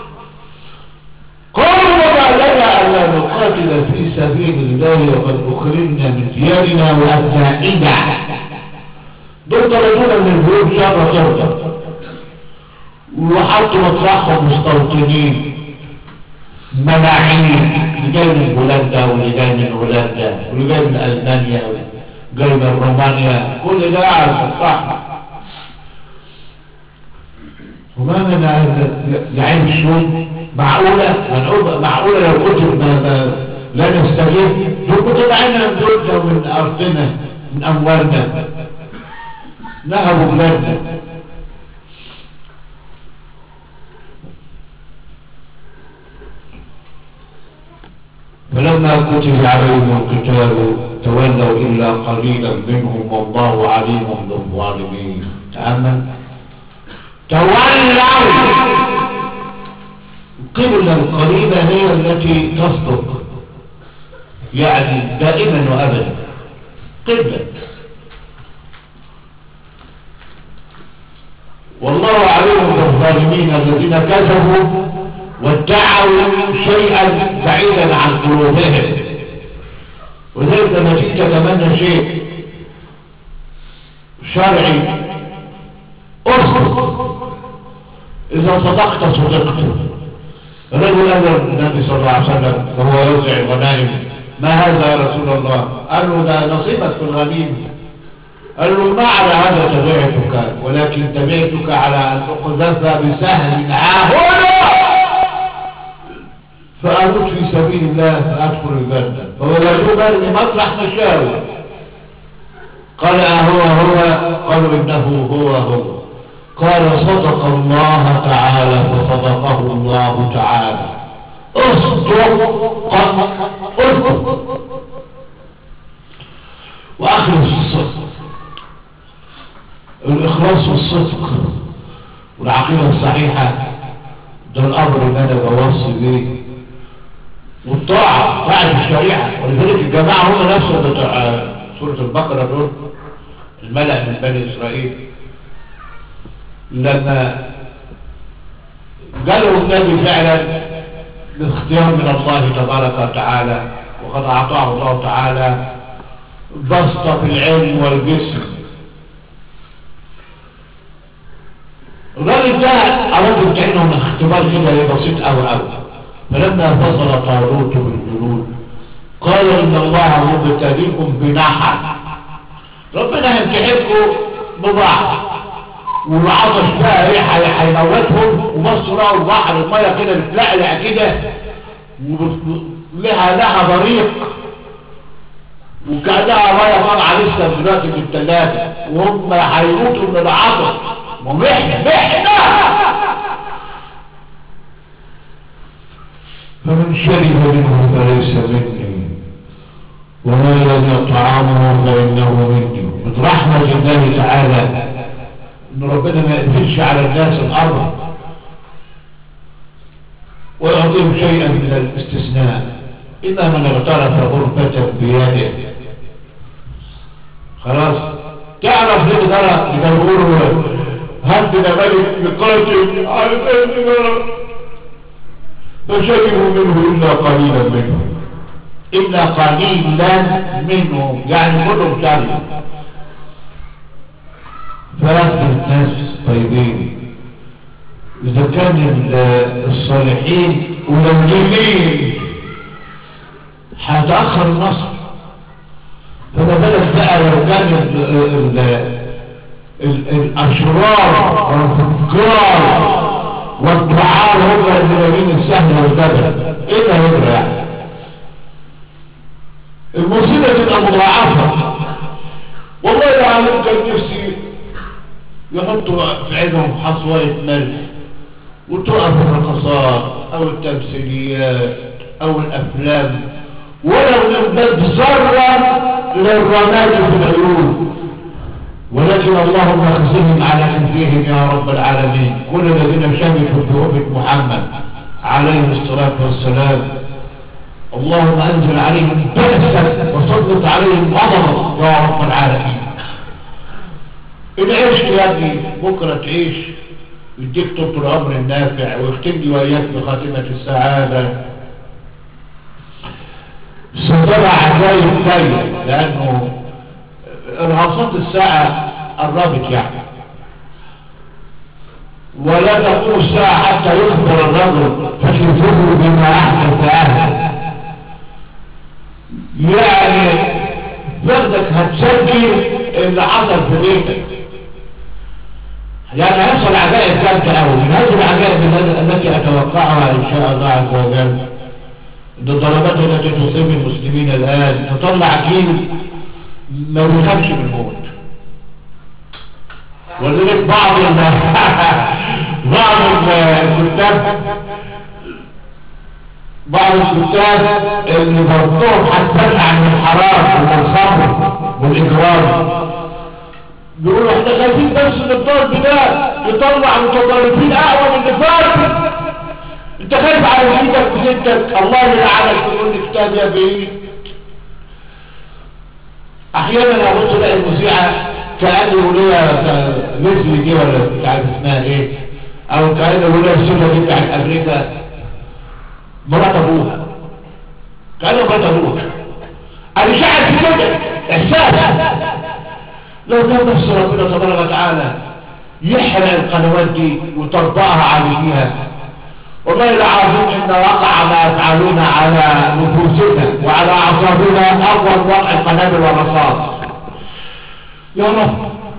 قالوا وما لنا الا نقاتل في سبيل الله وقد اخرجنا من ديارنا وابنائنا دول طردونا من البيوت شر ترضى وحطوا مطرحهم مستوطنين ملاعين اللي جاي من بولندا واللي جاي من هولندا واللي جاي من المانيا جاي من رومانيا كل ده قاعد في الصحراء وما من يعين شوي معقولة هنقول معقولة لو كنت ما ما لا نستجيب لو كنت معانا من دولنا ومن أرضنا من أموالنا نهبوا بلادنا فلما كتب عليهم القتال تولوا إلا قليلا منهم والله عليم بالظالمين تأمل تولوا القبلة القريبة هي التي تصدق يعني دائما وأبدا قبلة والله عليم بالظالمين الذين كذبوا وادعوا شيئا بعيدا عن قلوبهم وذلك لما تيجي تتمنى شيء شرعي اصدق اذا صدقت صدقت الرجل قال النبي صلى الله عليه وسلم وهو يوزع الغنائم ما هذا يا رسول الله قال له ده نصيبك في الغنيمه قال له ما على هذا تبعتك ولكن تبعتك على ان اقذف بسهم عاهنا فأموت في سبيل الله فأدخل الجنة فوجدوا بني مطرح مشاوي قال أهو هو قالوا إنه هو هو قال صدق الله تعالى فصدقه الله تعالى اصدق اصدق وأخلص الصدق الإخلاص والصدق والعقيدة الصحيحة ده الأمر اللي أنا بوصي بيه والطاعة طاعة الشريعة ولذلك الجماعة هم نفسهم بتوع سورة البقرة دول الملأ من بني إسرائيل لما قالوا النبي فعلا الاختيار من الله تبارك وتعالى وقد أعطاه الله تعالى بسطة في العلم والجسم الراجل ده أراد يمتحنهم اختبار كده بسيط أوي أوي فلما فصل طالوت بالجنود قال إن الله مبتليكم بنحر ربنا هيمتحنكم ببعض والعطش بقى ايه هي- هيموتهم وبصوا لقوا البحر الميه كده بتلقلع كده ولها لها بريق وكانها ميه طالعه لسه دلوقتي من الثلاجه وهم هيموتوا من العطش ومحنه محنه فمن شرب منه فليس مني ومن لم يطعمه فإنه مني من رحمة الله تعالى ان ربنا ما يقفلش على الناس الارض ويعطيهم شيئا من الاستثناء إلا من اغترف غرفة بيده خلاص تعرف ليه ترى إذا بيقولوا هدنا ملك يقاتل على الأرض فشربوا منه إلا قليلا منه إلا قليلا منهم يعني كلهم شربوا فأخذ الناس طيبين إذا كان ال- الصالحين قليلين هتأخر النصر فما بالك بقى لو كان ال ال ال الأشرار والفجار والدعاء هم الملايين السهل والجبل ايه ده يجرى يعني المصيبة تبقى مضاعفة والله العالم كان نفسي يحطوا في عينهم حصوية ملح وتقف الرقصات او التمثيليات او الافلام ولو نبدأ ذرة للرماد في العيون ولكن اللهم اخزهم على خزيهم يا رب العالمين كل الذين شهدوا بوفاة محمد عليه الصلاة والسلام اللهم انزل عليهم بأسا وسلط عليهم غضبا يا رب العالمين إن عشت يا ابني بكرة تعيش يديك طول العمر النافع ويختم لي وإياك بخاتمة السعادة سترى عجائب تانية لأنه إرهاصات الساعة قربت يعني ولا تقوم الساعة حتى يخبر الرجل فكيفه بما أحدث أهله يعني بغدك هتسجل اللي حصل في بيتك يعني هيحصل عجائب جامدة أوي من هذه العجائب التي أتوقعها إن شاء الله عز وجل الضربات التي تصيب المسلمين الآن تطلع جيل ما بيخافش من الموت ولذلك بعض ال بعض الكتاب بعض الكتاب اللي برضهم هتمنع من الحرام والخمر والإجرام بيقولوا احنا خايفين بس ان الضرب ده يطلع متطرفين اقوى من اللي فات انت خايف على ايدك وستك الله يلعنك تقول لي كتاب يا بيه احيانا ابص الاقي المذيعه كاني وليها ليزلي دي ولا مش عارف اسمها ايه او كاني وليها السنه دي بتاعت امريكا مرات ابوها كانه مرات ابوها انا شاعر في كده احساس لو كان نفس ربنا تبارك وتعالى يحرق القنوات دي ويطبقها عليها والله العظيم ان وقع ما يفعلون على نفوسنا وعلى اعصابنا اول وقع القنابل والرصاص يا رب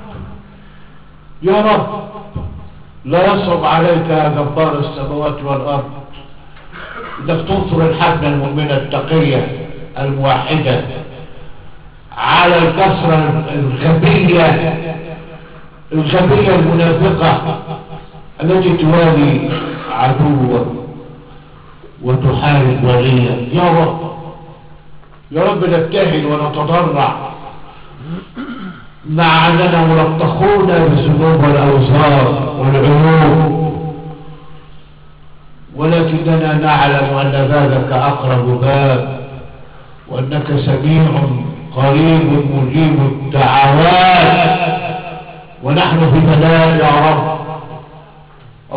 يا رب لا يصعب عليك يا جبار السماوات والارض انك تنصر الحبنه المؤمنه التقيه الموحده على الكسرة الغبية الغبية المنافقة التي توالي عدوا وتحارب وليا يا رب يا رب نبتهل ونتضرع مع أننا ملطخون بالذنوب والأوزار والعيوب ولكننا نعلم أن بابك أقرب باب وأنك سميع قريب مجيب الدعوات ونحن في بلاء يا رب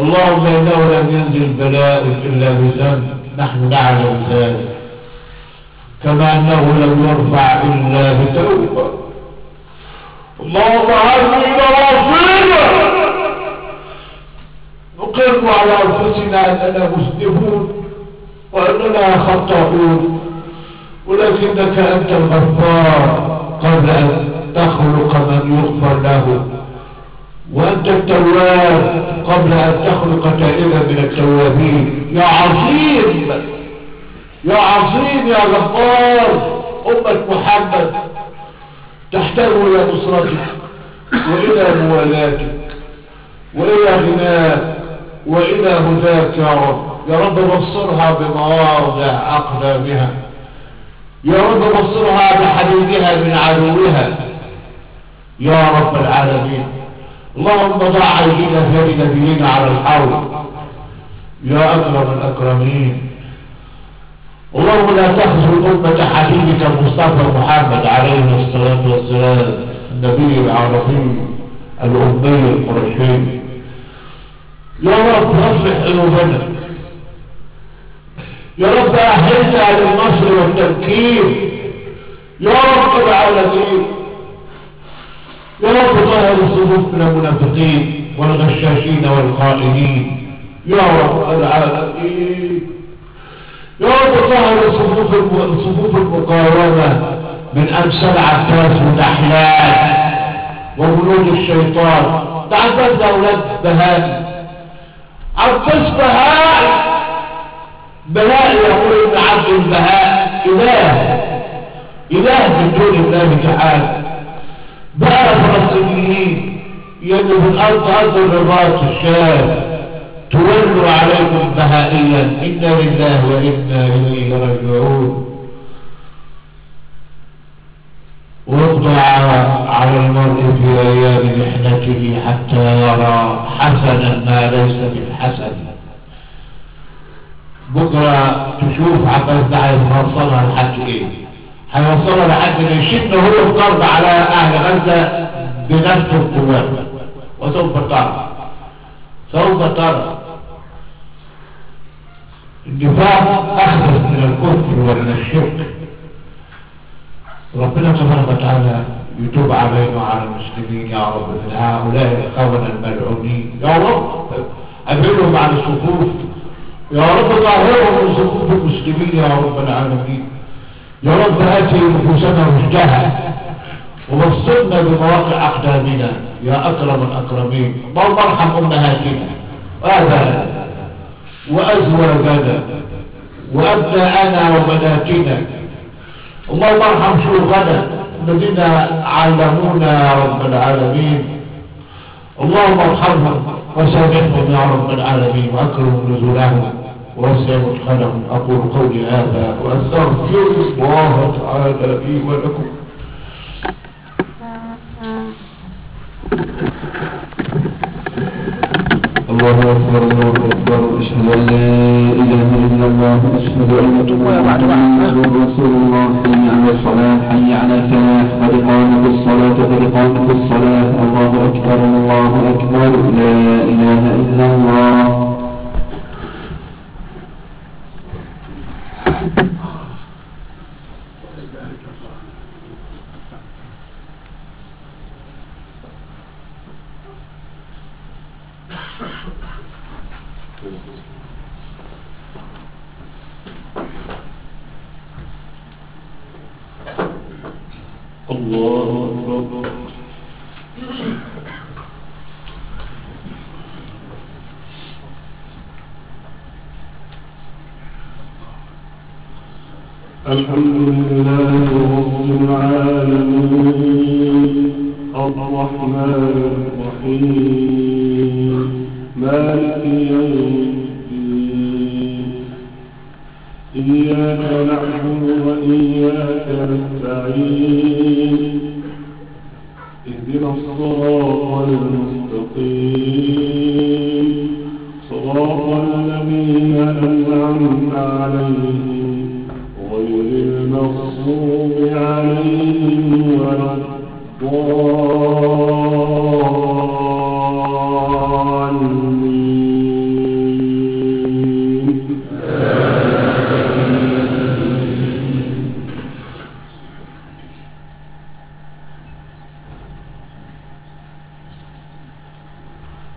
اللهم إنه لم ينزل بلاء إلا بذنب نحن نعلم ذلك كما أنه لم يرفع إلا بتوبة اللهم عزمنا واغفرنا نقر على أنفسنا أننا مسلمون وأننا خطأون ولكنك أنت الغفار قبل أن تخلق من يغفر له وأنت التواب قبل أن تخلق تائبا من التوابين يا عظيم يا عظيم يا غفار أمة محمد تحتاج إلى نصرتك وإلى موالاتك وإلى غناك وإلى هداك يا رب يا رب بصرها بمواضع أقدامها يا رب بصرها بحبيبها من عدوها يا رب العالمين اللهم ضع أيدينا في يد نبينا على الحوض يا أكرم الأكرمين اللهم لا تخزل أمة حبيبك المصطفى محمد عليه الصلاة والسلام النبي العربي الأمي القرشي يا رب اصلح قلوبنا يا رب أهلنا للنصر والتمكين يا رب العالمين يا رب طهر الصفوف من المنافقين والغشاشين والخائنين يا رب العالمين يا رب طهر صفوف الم- صفوف المقاومة من أمثال عباس والأحلام وجنود الشيطان ده عباس ده أولاد بهائي عباس بهائي بهائي يقول ابن عبد البهاء إله إله من دون الله تعالى بقى فلسطينيين يجب الأرض أرض الرباط الشام تولوا عليكم بهائيا إنا لله وإنا إليه راجعون وضع على المرء في أيام محنته حتى يرى حسنا ما ليس بالحسن بكرة تشوف عباس ده هيوصلها لحد ايه هيوصلها لحد ان يشد هو الضرب على اهل غزة بنفس القوات وسوف ترى سوف ترى النفاق اخبث من الكفر ومن الشرك ربنا تبارك وتعالى يتوب علينا وعلى المسلمين يا رب من هؤلاء الخونة الملعونين يا رب أبعدهم عن الصفوف يا رب طهرهم من صفوف المسلمين يا رب العالمين يا رب آتي نفوسنا رشدها ووصلنا بمواقع أقدامنا يا أكرم الأكرمين اللهم ارحم أمهاتنا وآبائنا وأزواجنا وأبناءنا وبناتنا اللهم ارحم شيوخنا الذين علمونا يا رب العالمين اللهم ارحمهم وسامحهم يا رب العالمين واكرم نزولهم ووسع مدخلهم اقول قولي هذا واستغفر الله تعالى لي ولكم الله أكبر الله أكبر أشهد أن لا إله إلا الله أشهد أن محمدا رسول الله حي على الصلاة حي على الفلاح قد قامت الصلاة قد قامت الصلاة الله أكبر الله أكبر لا إله إلا الله الله أكبر الحمد لله رب العالمين الرحمن الرحيم مالك يوم الدين إياك نعبد وإياك نستعين اهدنا الصراط المستقيم صراط الذين أنعمت عليهم غير المغضوب عليهم ولا الضالين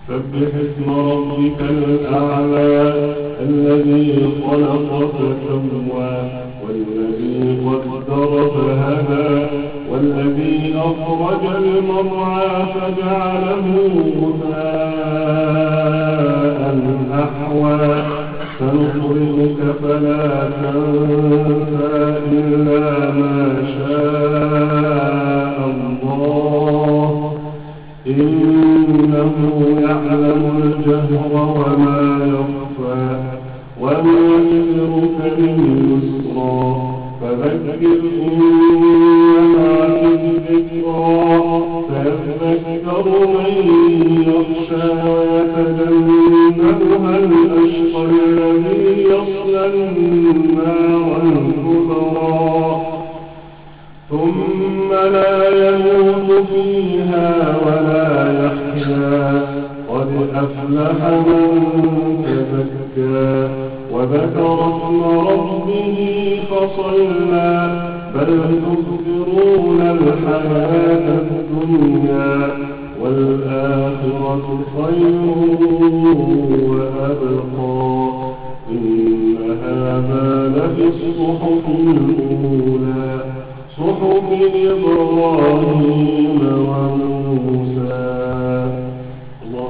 سبح اسم ربك الأعلى الذي خلق فسوى والذي قدر فهدى والذي أخرج المرعى فجعله غثاء أحوى سنخرجك فلا تنسى إلا ما شاء الله إنه يعلم الجهر وما يخفى ونذكرك لليسرى فذكر إن نفعت الذكرى سيذكر من يخشى ويتجنبها الأشقى الذي يصلى النار الكبرى ثم لا يموت فيها ولا يحيا قد أفلح من تزكى وذكر اسم ربه فصلى بل تؤثرون الحياة الدنيا والآخرة خير وأبقى إن هذا لفي الصحف الأولى صحف إبراهيم وموسى الله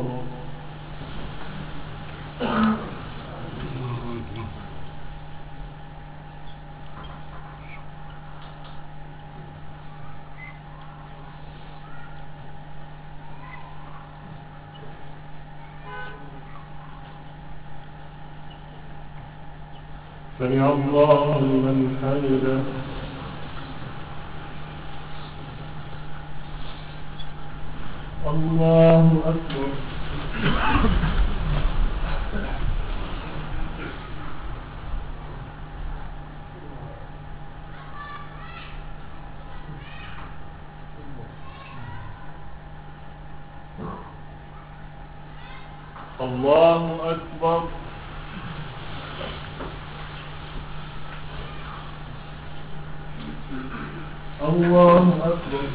سمع الله لمن حمده الله أكبر الله أكبر الله أكبر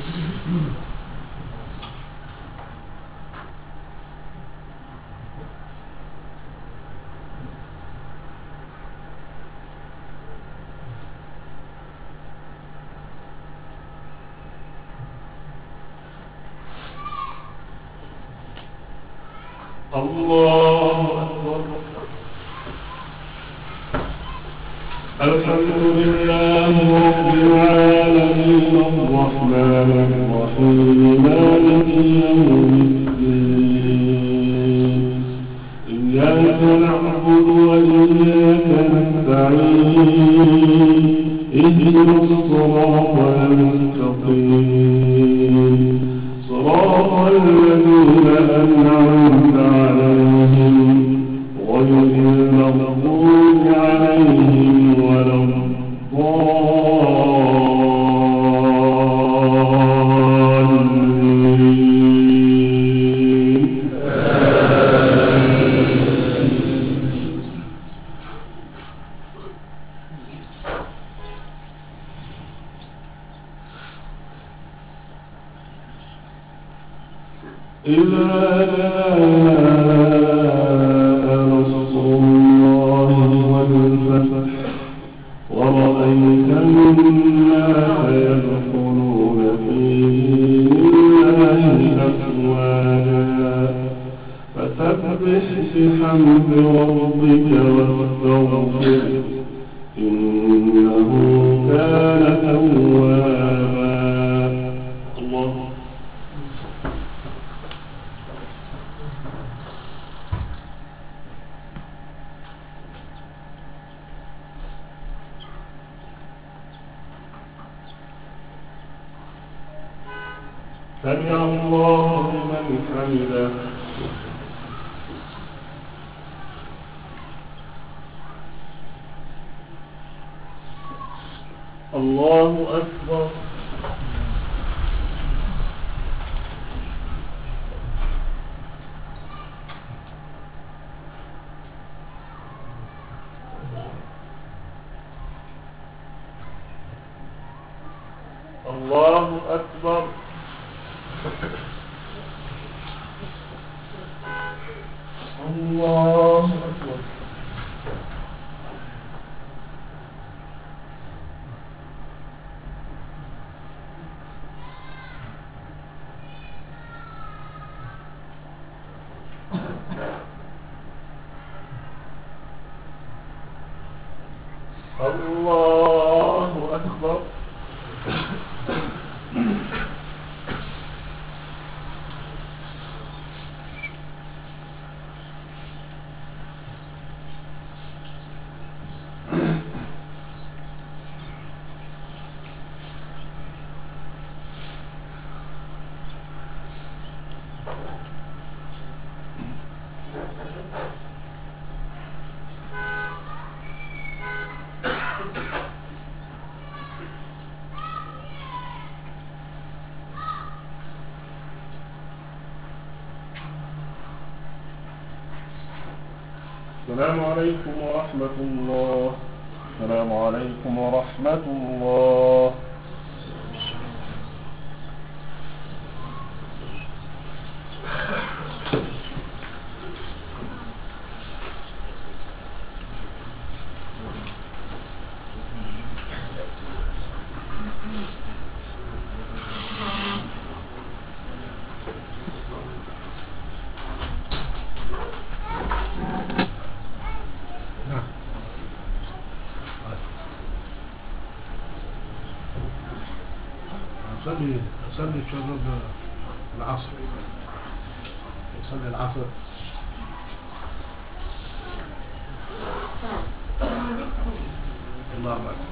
الله أكبر الحمد لله رب العالمين الرحمن الرحيم مالك يوم الدين إياك نعبد وإياك نستعين اهدنا الصراط المستقيم صراط الذين أنعمت عليهم غير المغضوب عليهم ولا الضالين إذا جاء نصر الله والفتح ورأيت الناس يدخلون في الله أفواجا فسبح بحمد ربك واستغفر إنه كان توابا الله سمع الله لمن حمده الله أكبر الله أكبر الله أكبر الله أكبر السلام عليكم ورحمة الله السلام عليكم ورحمة الله أصلي أصلي شرب العصر أصلي العصر الله أكبر